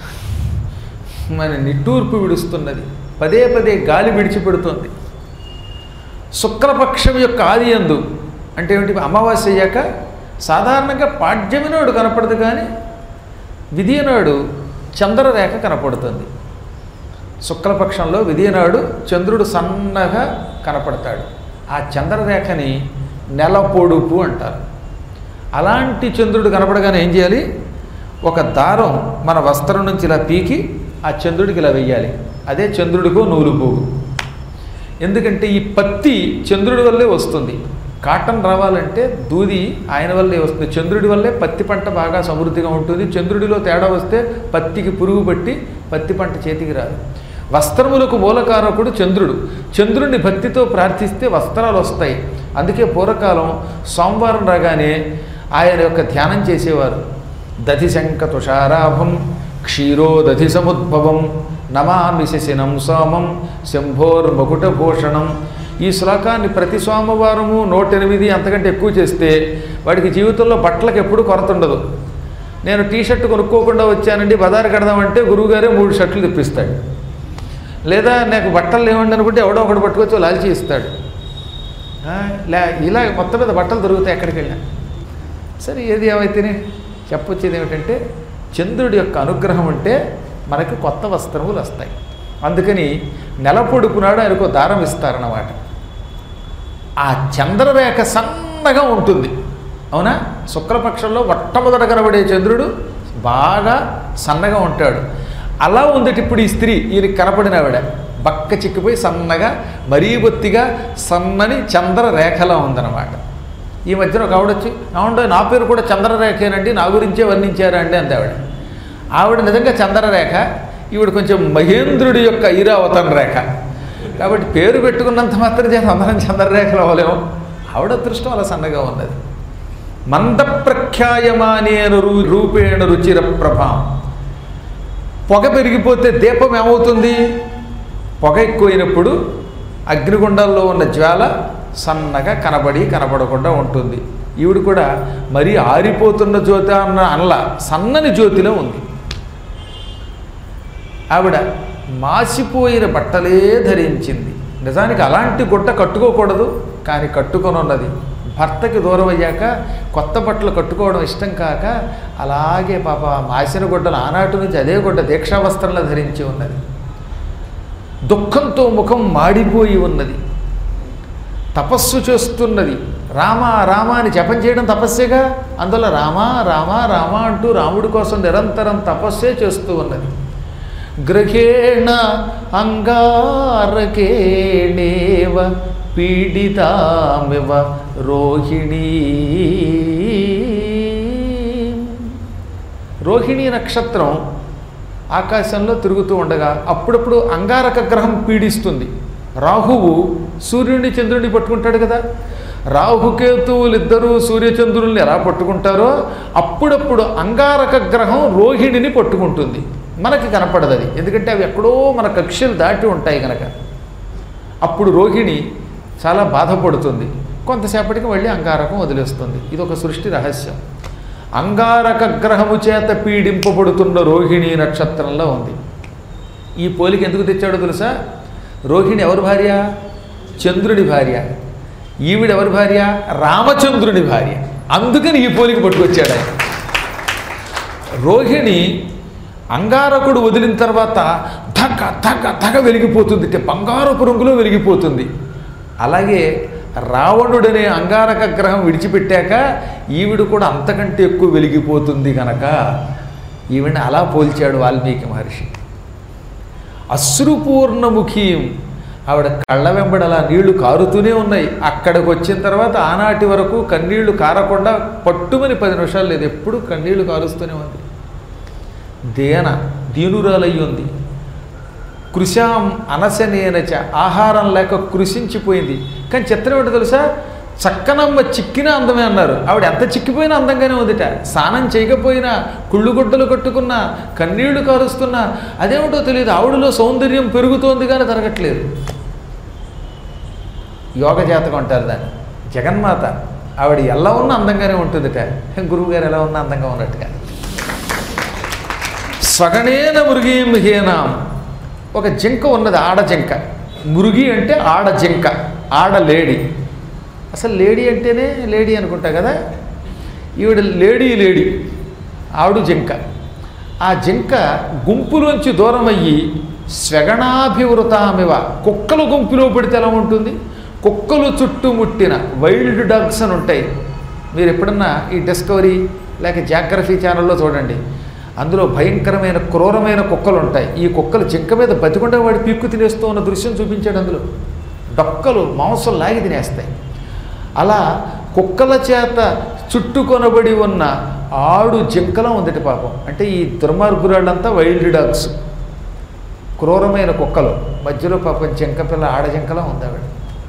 A: మన నిట్టూర్పు విడుస్తున్నది పదే పదే గాలి విడిచిపెడుతుంది శుక్లపక్షం యొక్క ఆది ఎందు అంటే ఏమిటి అమావాస్య అయ్యాక సాధారణంగా పాడ్యమి నాడు కనపడదు కానీ విధియ నాడు చంద్రరేఖ కనపడుతుంది శుక్లపక్షంలో విధియ నాడు చంద్రుడు సన్నగా కనపడతాడు ఆ చంద్రరేఖని నెల పొడుపు అంటారు అలాంటి చంద్రుడు కనపడగానే ఏం చేయాలి ఒక దారం మన వస్త్రం నుంచి ఇలా పీకి ఆ చంద్రుడికి ఇలా వెయ్యాలి అదే చంద్రుడికో నూలు పోగు ఎందుకంటే ఈ పత్తి చంద్రుడి వల్లే వస్తుంది కాటన్ రావాలంటే దూది ఆయన వల్లే వస్తుంది చంద్రుడి వల్లే పత్తి పంట బాగా సమృద్ధిగా ఉంటుంది చంద్రుడిలో తేడా వస్తే పత్తికి పురుగు పట్టి పత్తి పంట చేతికి రాదు వస్త్రములకు మూలకారకుడు చంద్రుడు చంద్రుడిని భక్తితో ప్రార్థిస్తే వస్త్రాలు వస్తాయి అందుకే పూర్వకాలం సోమవారం రాగానే ఆయన యొక్క ధ్యానం చేసేవారు దధిశంక తుషారాభం క్షీరో దధి సముద్భవం నమామి శశినం సోమం శంభోర్మకుటభూషణం ఈ శ్లోకాన్ని ప్రతి సోమవారము నూట ఎనిమిది అంతకంటే ఎక్కువ చేస్తే వాడికి జీవితంలో బట్టలకు ఎప్పుడు కొరత ఉండదు నేను టీ షర్ట్ కొనుక్కోకుండా వచ్చానండి బజారు కడదామంటే గురువుగారే మూడు షర్ట్లు తెప్పిస్తాడు లేదా నాకు బట్టలు లేవండి అనుకుంటే ఎవడో ఒకటి పట్టుకొచ్చి ఓ లాల్చి ఇస్తాడు ఆ, లే ఇలా మొత్తం మీద బట్టలు దొరుకుతాయి ఎక్కడికి వెళ్ళినా సరే ఏది ఏమైతేనే చెప్పొచ్చేది ఏమిటంటే చంద్రుడి యొక్క అనుగ్రహం ఉంటే మనకి కొత్త వస్త్రములు వస్తాయి అందుకని నెల పొడుపునాడు ఆయనకు దారం ఇస్తారన్నమాట ఆ చంద్రరేఖ సన్నగా ఉంటుంది అవునా శుక్లపక్షంలో మొట్టమొదట కనబడే చంద్రుడు బాగా సన్నగా ఉంటాడు అలా ఉందట ఇప్పుడు ఈ స్త్రీ ఈయనకి కనపడిన ఆవిడ బక్క చిక్కిపోయి సన్నగా మరీ బొత్తిగా సన్నని చంద్రరేఖలా ఉందన్నమాట ఈ మధ్యన ఒక ఆవిడ వచ్చి అవును నా పేరు కూడా చంద్రరేఖేనండి నా గురించే వర్ణించారా అండి అంది ఆవిడ ఆవిడ నిజంగా చంద్రరేఖ ఈవిడ కొంచెం మహేంద్రుడి యొక్క ఐరావతన రేఖ కాబట్టి పేరు పెట్టుకున్నంత మాత్రం చేత అందరం చంద్రరేఖలు అవ్వలేము ఆవిడ అదృష్టం అలా సన్నగా ఉన్నది మంద ప్రఖ్యాయమానేన రూ- రూపేణ రుచిర ప్రభాం పొగ పెరిగిపోతే దీపం ఏమవుతుంది పొగ ఎక్కువైనప్పుడు అగ్నిగుండాల్లో ఉన్న జ్వాల సన్నగా కనబడి కనబడకుండా ఉంటుంది ఈవిడ కూడా మరీ ఆరిపోతున్న జ్యోతి అన్న అనల సన్నని జ్యోతిలో ఉంది ఆవిడ మాసిపోయిన బట్టలే ధరించింది నిజానికి అలాంటి గుట్ట కట్టుకోకూడదు కానీ కట్టుకొని ఉన్నది భర్తకి దూరం అయ్యాక కొత్త బట్టలు కట్టుకోవడం ఇష్టం కాక అలాగే పాప ఆ మాసిన గుడ్డలు ఆనాటి నుంచి అదే గుడ్డ దీక్షావస్త్రంలో ధరించి ఉన్నది దుఃఖంతో ముఖం మాడిపోయి ఉన్నది తపస్సు చేస్తున్నది రామ రామ అని జపం చేయడం తపస్సేగా అందులో రామ రామ రామ అంటూ రాముడి కోసం నిరంతరం తపస్సే చేస్తూ ఉన్నది గ్రహేణ అంగారకేణేవ పీడితామివ రోహిణీ రోహిణీ నక్షత్రం ఆకాశంలో తిరుగుతూ ఉండగా అప్పుడప్పుడు అంగారక గ్రహం పీడిస్తుంది రాహువు సూర్యుడిని చంద్రుడిని పట్టుకుంటాడు కదా రాహుకేతువులు ఇద్దరూ సూర్యచంద్రుల్ని ఎలా పట్టుకుంటారో అప్పుడప్పుడు అంగారక గ్రహం రోహిణిని పట్టుకుంటుంది మనకి కనపడదు అది ఎందుకంటే అవి ఎక్కడో మన కక్షలు దాటి ఉంటాయి కనుక అప్పుడు రోహిణి చాలా బాధపడుతుంది కొంతసేపటికి మళ్ళీ అంగారకం వదిలేస్తుంది ఇది ఒక సృష్టి రహస్యం అంగారక గ్రహము చేత పీడింపబడుతున్న రోహిణి నక్షత్రంలో ఉంది ఈ పోలిక ఎందుకు తెచ్చాడో తెలుసా రోహిణి ఎవరి భార్య చంద్రుడి భార్య ఈవిడ ఎవరి భార్య రామచంద్రుని భార్య అందుకని ఈ పోలిక పట్టుకొచ్చాడు ఆయన రోహిణి అంగారకుడు వదిలిన తర్వాత ధగ ధగ ధగ వెలిగిపోతుంది అంటే బంగారపు రంగులో వెలిగిపోతుంది అలాగే రావణుడనే అంగారక గ్రహం విడిచిపెట్టాక ఈవిడ కూడా అంతకంటే ఎక్కువ వెలిగిపోతుంది కనుక ఈవిడ్ని అలా పోల్చాడు వాల్మీకి మహర్షి అశ్రుపూర్ణముఖీం ఆవిడ కళ్ళ వెంబడి అలా నీళ్లు కారుతూనే ఉన్నాయి అక్కడికి వచ్చిన తర్వాత ఆనాటి వరకు కన్నీళ్లు కారకుండా పట్టుమని పది నిమిషాలు లేదు ఎప్పుడు కన్నీళ్లు కారుస్తూనే ఉంది దేన దీనురాలయ్యి ఉంది కృషాం అనసనేనచ ఆహారం లేక కృషించిపోయింది కానీ చిత్రం ఏంటో తెలుసా చక్కనమ్మ చిక్కిన అందమే అన్నారు ఆవిడ ఎంత చిక్కిపోయినా అందంగానే ఉందిట స్నానం చేయకపోయినా కుళ్ళు గుడ్డలు కట్టుకున్నా కన్నీళ్లు కారుస్తున్నా అదేమిటో తెలియదు ఆవిడలో సౌందర్యం పెరుగుతోంది కానీ తరగట్లేదు యోగ జాతకం అంటారు దాన్ని జగన్మాత ఆవిడ ఎలా ఉన్నా అందంగానే ఉంటుందిట గురువుగారు ఎలా ఉన్నా అందంగా ఉన్నట్టుగా స్వగణేన మృగీం హీనాం ఒక జింక ఉన్నది ఆడ జింక మృగి అంటే ఆడ జింక ఆడ లేడీ అసలు లేడీ అంటేనే లేడీ అనుకుంటా కదా ఈవిడ లేడీ లేడీ ఆవిడ జింక ఆ జింక గుంపులోంచి దూరం అయ్యి స్వగణాభివృతామివ కుక్కల గుంపులో పడితే ఎలా ఉంటుంది కుక్కలు చుట్టుముట్టిన వైల్డ్ డాగ్స్ అని ఉంటాయి మీరు ఎప్పుడన్నా ఈ డిస్కవరీ లేక జాగ్రఫీ ఛానల్లో చూడండి అందులో భయంకరమైన క్రూరమైన కుక్కలు ఉంటాయి ఈ కుక్కలు జింక మీద బతికుండా వాడి పీక్కు తినేస్తూ ఉన్న దృశ్యం చూపించాడు అందులో డొక్కలు మాంసం లాగి తినేస్తాయి అలా కుక్కల చేత చుట్టుకొనబడి ఉన్న ఆడు జింకలా ఉందట పాపం అంటే ఈ దుర్మార్గురాళ్ళంతా వైల్డ్ డాగ్స్ క్రూరమైన కుక్కలు మధ్యలో పాపం జింక పిల్ల ఆడ జింకలా ఉంది ఆవిడ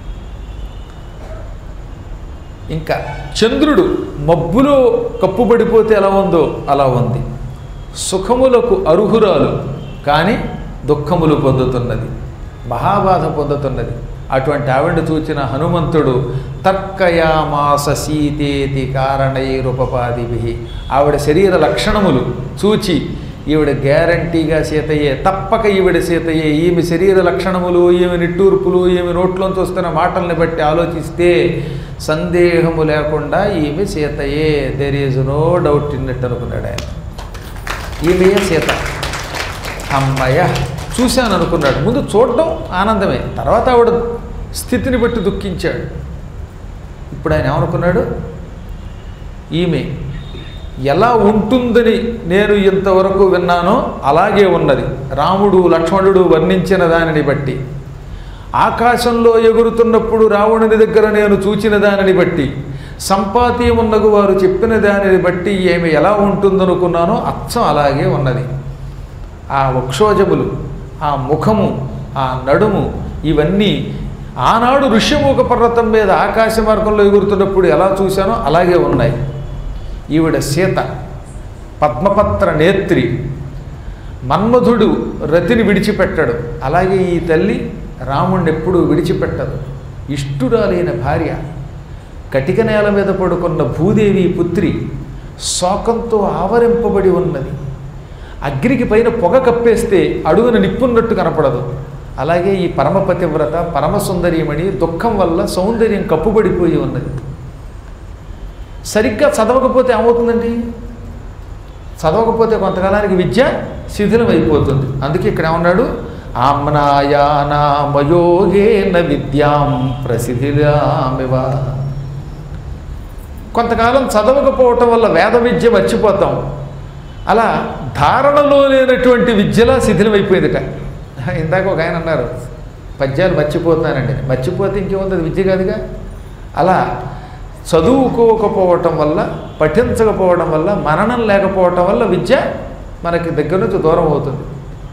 A: ఇంకా చంద్రుడు మబ్బులో కప్పుబడిపోతే ఎలా ఉందో అలా ఉంది సుఖములకు అర్హురాలు కానీ దుఃఖములు పొందుతున్నది మహాబాధ పొందుతున్నది అటువంటి ఆవిడ చూచిన హనుమంతుడు తర్కయామాస సీతేతి కారణైరుపపాదిభి ఆవిడ శరీర లక్షణములు చూచి ఈవిడ గ్యారంటీగా సీతయ్యే తప్పక ఈవిడ సీతయ్యే ఈమె శరీర లక్షణములు ఈమె నిట్టూర్పులు ఈమె నోట్లోంచి వస్తున్న మాటల్ని బట్టి ఆలోచిస్తే సందేహము లేకుండా ఈమె సీతయే దెర్ ఈజ్ నో డౌట్ ఇన్నట్టు అనుకున్నాడు ఆయన ఈమెయే సీత అమ్మయ్య చూశాను అనుకున్నాడు ముందు చూడటం ఆనందమే తర్వాత ఆవిడ స్థితిని బట్టి దుఃఖించాడు ఇప్పుడు ఆయన ఏమనుకున్నాడు ఈమె ఎలా ఉంటుందని నేను ఇంతవరకు విన్నానో అలాగే ఉన్నది రాముడు లక్ష్మణుడు వర్ణించిన దానిని బట్టి ఆకాశంలో ఎగురుతున్నప్పుడు రావణుని దగ్గర నేను చూచిన దానిని బట్టి సంపాతి ఉన్నగు వారు చెప్పిన దానిని బట్టి ఏమి ఎలా ఉంటుందనుకున్నానో అచ్చం అలాగే ఉన్నది ఆ వక్షోజములు ఆ ముఖము ఆ నడుము ఇవన్నీ ఆనాడు ఋష్యముఖ పర్వతం మీద ఆకాశ మార్గంలో ఎగురుతున్నప్పుడు ఎలా చూశానో అలాగే ఉన్నాయి ఈవిడ సీత పద్మపత్ర నేత్రి మన్మధుడు రతిని విడిచిపెట్టాడు అలాగే ఈ తల్లి రాముణ్ణి ఎప్పుడూ విడిచిపెట్టదు ఇష్టురాలైన భార్య కటిక నేల మీద పడుకున్న భూదేవి పుత్రి శోకంతో ఆవరింపబడి ఉన్నది అగ్నికి పైన పొగ కప్పేస్తే అడుగున నిప్పున్నట్టు కనపడదు అలాగే ఈ పరమపతివ్రత పరమసుందరీమణి దుఃఖం వల్ల సౌందర్యం కప్పుబడిపోయి ఉన్నది సరిగ్గా చదవకపోతే ఏమవుతుందండి చదవకపోతే కొంతకాలానికి విద్య శిథిలం అయిపోతుంది అందుకే ఇక్కడ ఏమన్నాడు ఆమ్నాయానామయోగేన విద్యాం ప్రసిద్ధిలామివ కొంతకాలం చదవకపోవటం వల్ల వేద విద్య మర్చిపోతాం అలా ధారణలో లేనటువంటి విద్యలా శిథిలమైపోయిందిట ఇందాక ఒక ఆయన అన్నారు పద్యాలు మర్చిపోతున్నానండి మర్చిపోతే ఇంకేముంది అది విద్య కాదుగా అలా చదువుకోకపోవటం వల్ల పఠించకపోవడం వల్ల మననం లేకపోవటం వల్ల విద్య మనకి దగ్గర నుంచి దూరం అవుతుంది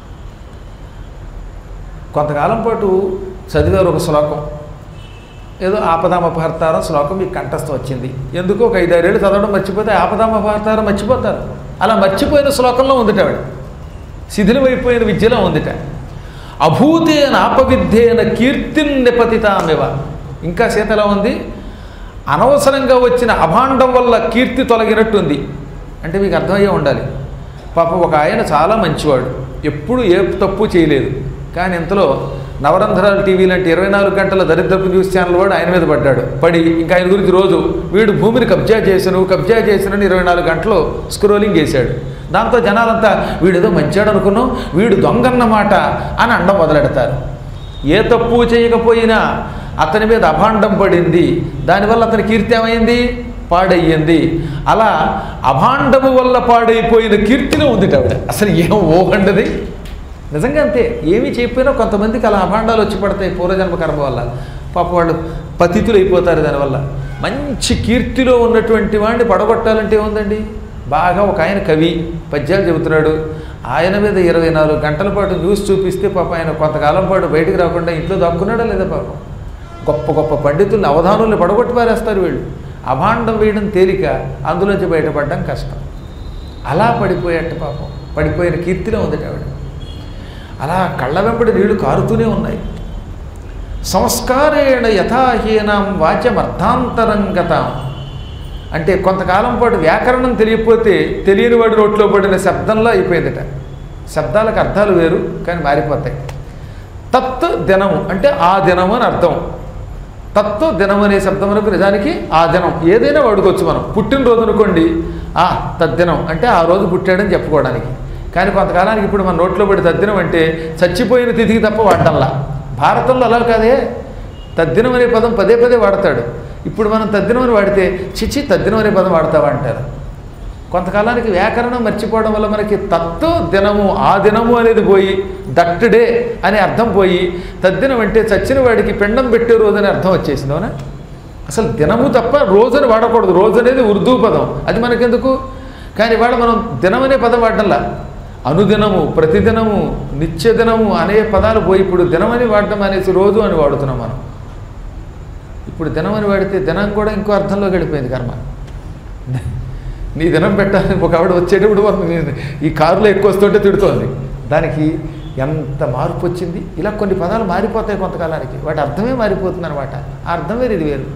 A: కొంతకాలం పాటు చదివారు ఒక శ్లోకం ఏదో ఆపదామపహర్తారం శ్లోకం మీకు కంఠస్థం వచ్చింది ఎందుకో ఒక ఐదారేళ్ళు చదవడం మర్చిపోతే ఆపదామపహర్తారం మర్చిపోతారు అలా మర్చిపోయిన శ్లోకంలో ఉందిట ఆవిడ శిథిలమైపోయిన విద్యలో ఉందిట అభూతేన ఆపవిద్యేన కీర్తిన్ నిపతితామివ ఇంకా సీతలా ఉంది అనవసరంగా వచ్చిన అభాండం వల్ల కీర్తి తొలగినట్టుంది అంటే మీకు అర్థమయ్యే ఉండాలి పాపం ఒక ఆయన చాలా మంచివాడు ఎప్పుడు ఏ తప్పు చేయలేదు కానీ ఇంతలో నవరంధ్రాలు టీవీ లాంటి ఇరవై నాలుగు గంటల దరిద్రపు న్యూస్ ఛానల్ వాడు ఆయన మీద పడ్డాడు పడి ఇంకా ఆయన గురించి రోజు వీడు భూమిని కబ్జా చేసను కబ్జా చేసినని ఇరవై నాలుగు గంటలు స్క్రోలింగ్ చేశాడు దాంతో జనాలంతా వీడేదో మంచాడు అనుకున్నాం వీడు దొంగన్నమాట అని అండం మొదలెడతారు ఏ తప్పు చేయకపోయినా అతని మీద అభాండం పడింది దానివల్ల అతని కీర్తి ఏమైంది పాడయ్యింది అలా అభాండము వల్ల పాడైపోయిన కీర్తిలో ఉంది ఆవిడ అసలు ఏం ఓహండది నిజంగా అంతే ఏమీ చెప్పినా కొంతమందికి అలా అభాండాలు వచ్చి పడతాయి పూర్వజన్మ కర్మ వల్ల పాప వాళ్ళు పతితులు అయిపోతారు దానివల్ల మంచి కీర్తిలో ఉన్నటువంటి వాడిని పడగొట్టాలంటే ఏముందండి బాగా ఒక ఆయన కవి పద్యాలు చెబుతున్నాడు ఆయన మీద ఇరవై నాలుగు గంటల పాటు న్యూస్ చూపిస్తే పాప ఆయన కొంతకాలం పాటు బయటికి రాకుండా ఇంట్లో దాక్కున్నాడా లేదా పాపం గొప్ప గొప్ప పండితుల్ని అవధానుల్ని పడగొట్టి పారేస్తారు వీళ్ళు అభాండం వేయడం తేలిక అందులోంచి బయటపడడం కష్టం అలా పడిపోయేట పాపం పడిపోయిన కీర్తిలో ఉంది ఆవిడ అలా కళ్ళ వెంబడి నీళ్లు కారుతూనే ఉన్నాయి సంస్కారేణ యథాహీనం వాచ్యమర్థాంతరంగతాం అంటే కొంతకాలం పాటు వ్యాకరణం తెలియకపోతే తెలియని వాడి నోట్లో పడిన శబ్దంలో అయిపోయిందట శబ్దాలకు అర్థాలు వేరు కానీ మారిపోతాయి తత్ దినము అంటే ఆ దినము అని అర్థం తత్తు దినం అనే శబ్దమునకు నిజానికి ఆ దినం ఏదైనా వాడుకోవచ్చు మనం పుట్టినరోజు అనుకోండి ఆ తద్దినం అంటే ఆ రోజు పుట్టాడని చెప్పుకోవడానికి కానీ కొంతకాలానికి ఇప్పుడు మన నోట్లో పడి తద్దినం అంటే చచ్చిపోయిన తిథికి తప్ప వాడటంలా భారతంలో అలా కాదే తద్దినం అనే పదం పదే పదే వాడతాడు ఇప్పుడు మనం తద్దినం అని వాడితే చిచి తద్దినం అనే పదం వాడతావా అంటారు కొంతకాలానికి వ్యాకరణం మర్చిపోవడం వల్ల మనకి తత్తు దినము ఆ దినము అనేది పోయి దట్ డే అనే అర్థం పోయి తద్దినం అంటే చచ్చిన వాడికి పిండం పెట్టే రోజు అనే అర్థం వచ్చేసింది అవునా అసలు దినము తప్ప రోజుని వాడకూడదు రోజు అనేది ఉర్దూ పదం అది మనకెందుకు కానీ ఇవాళ మనం దినం అనే పదం వాడడంలా అనుదినము ప్రతిదినము నిత్యదినము అనే పదాలు పోయి ఇప్పుడు దినమని వాడడం అనేసి రోజు అని వాడుతున్నాం మనం ఇప్పుడు దినం అని వాడితే దినం కూడా ఇంకో అర్థంలో గడిపోయింది కర్మ నీ దినం పెట్టాలని ఒక ఆవిడ వచ్చేటప్పుడు మనం నేను ఈ కారులో ఎక్కువ వస్తుంటే తిడుతోంది దానికి ఎంత మార్పు వచ్చింది ఇలా కొన్ని పదాలు మారిపోతాయి కొంతకాలానికి వాటి అర్థమే మారిపోతుంది అనమాట ఆ అర్థం వేరు ఇది వేరు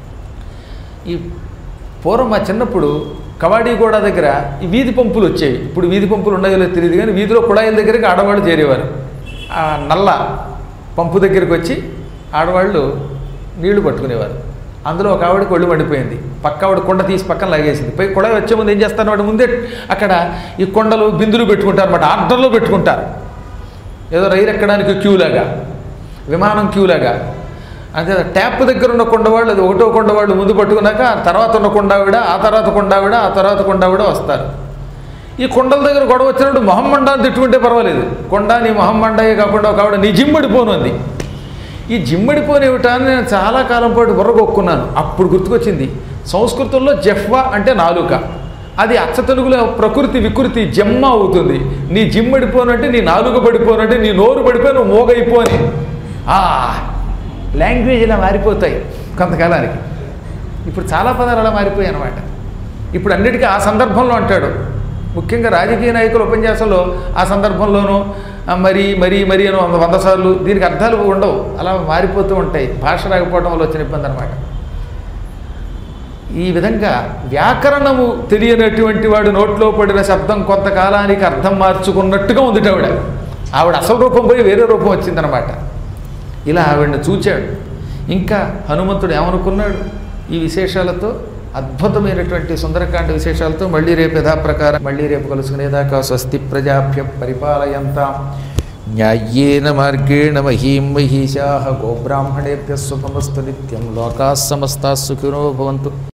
A: ఈ పూర్వం మా చిన్నప్పుడు కవాడీగూడ దగ్గర ఈ వీధి పంపులు వచ్చేవి ఇప్పుడు వీధి పంపులు ఉన్నాయో లేదో తెలియదు కానీ వీధిలో కుళాయిల దగ్గరికి ఆడవాళ్ళు చేరేవారు ఆ నల్ల పంపు దగ్గరికి వచ్చి ఆడవాళ్ళు నీళ్లు పట్టుకునేవారు అందులో ఒక ఆవిడకి ఒళ్ళు మండిపోయింది పక్క ఆవిడ కొండ తీసి పక్కన లాగేసింది పై కుళాయి వచ్చే ముందు ఏం చేస్తారు వాడు ముందే అక్కడ ఈ కొండలు బిందులు పెట్టుకుంటారు అనమాట ఆర్డర్లో పెట్టుకుంటారు ఏదో రైలు ఎక్కడానికి క్యూ లాగా విమానం క్యూ లాగా అంతే ట్యాప్ దగ్గర ఉన్న కొండవాళ్ళు అది ఒకటో కొండవాళ్ళు ముందు పట్టుకున్నాక ఆ తర్వాత ఉన్న కొండావిడ ఆ తర్వాత కొండావిడ ఆ తర్వాత కొండావిడ వస్తారు ఈ కొండల దగ్గర గొడవ వచ్చినప్పుడు మొహం మండాన్ని తిట్టుకుంటే పర్వాలేదు కొండ నీ మొహం మండాయే కాకుండా ఒక ఆవిడ నీ జిమ్మడిపోను అంది ఈ జిమ్మడిపోనేవిటా అని నేను చాలా కాలం పాటు బుర్రగొక్కున్నాను అప్పుడు గుర్తుకొచ్చింది సంస్కృతంలో జెఫ్వా అంటే నాలుక అది అచ్చ తెలుగులో ప్రకృతి వికృతి జమ్మ అవుతుంది నీ జిమ్మడిపోనంటే నీ నాలుక పడిపోనంటే నీ నోరు పడిపోయి నువ్వు మోగైపోని ఆ లాంగ్వేజ్ ఇలా మారిపోతాయి కొంతకాలానికి ఇప్పుడు చాలా పదాలు అలా మారిపోయాయి అన్నమాట ఇప్పుడు అన్నిటికీ ఆ సందర్భంలో అంటాడు ముఖ్యంగా రాజకీయ నాయకుల ఉపన్యాసంలో ఆ సందర్భంలోనూ ఆ, మరి మరి మరి అని వంద వంద సార్లు దీనికి అర్థాలు ఉండవు అలా మారిపోతూ ఉంటాయి భాష రాకపోవడం వల్ల వచ్చిన ఇబ్బంది అనమాట ఈ విధంగా వ్యాకరణము తెలియనటువంటి వాడు నోట్లో పడిన శబ్దం కొంతకాలానికి అర్థం మార్చుకున్నట్టుగా ఉంది ఆవిడ ఆవిడ అసలు రూపం పోయి వేరే రూపం వచ్చిందనమాట ఇలా ఆవిడని చూచాడు ఇంకా హనుమంతుడు ఏమనుకున్నాడు ఈ విశేషాలతో అద్భుతమైనటువంటి సుందరకాండ విశేషాలతో మళ్ళీ రేపు యథాప్రకారం మళ్ళీ రేపు కలుసుకునేదాకా స్వస్తి ప్రజాభ్య పరిపాలయంతాం న్యాయేన మార్గేణ మహీం మహిషా గోబ్రాహ్మణేభ్య శుభమస్తు నిత్యం లోకా సమస్తా సుఖినో భవంతు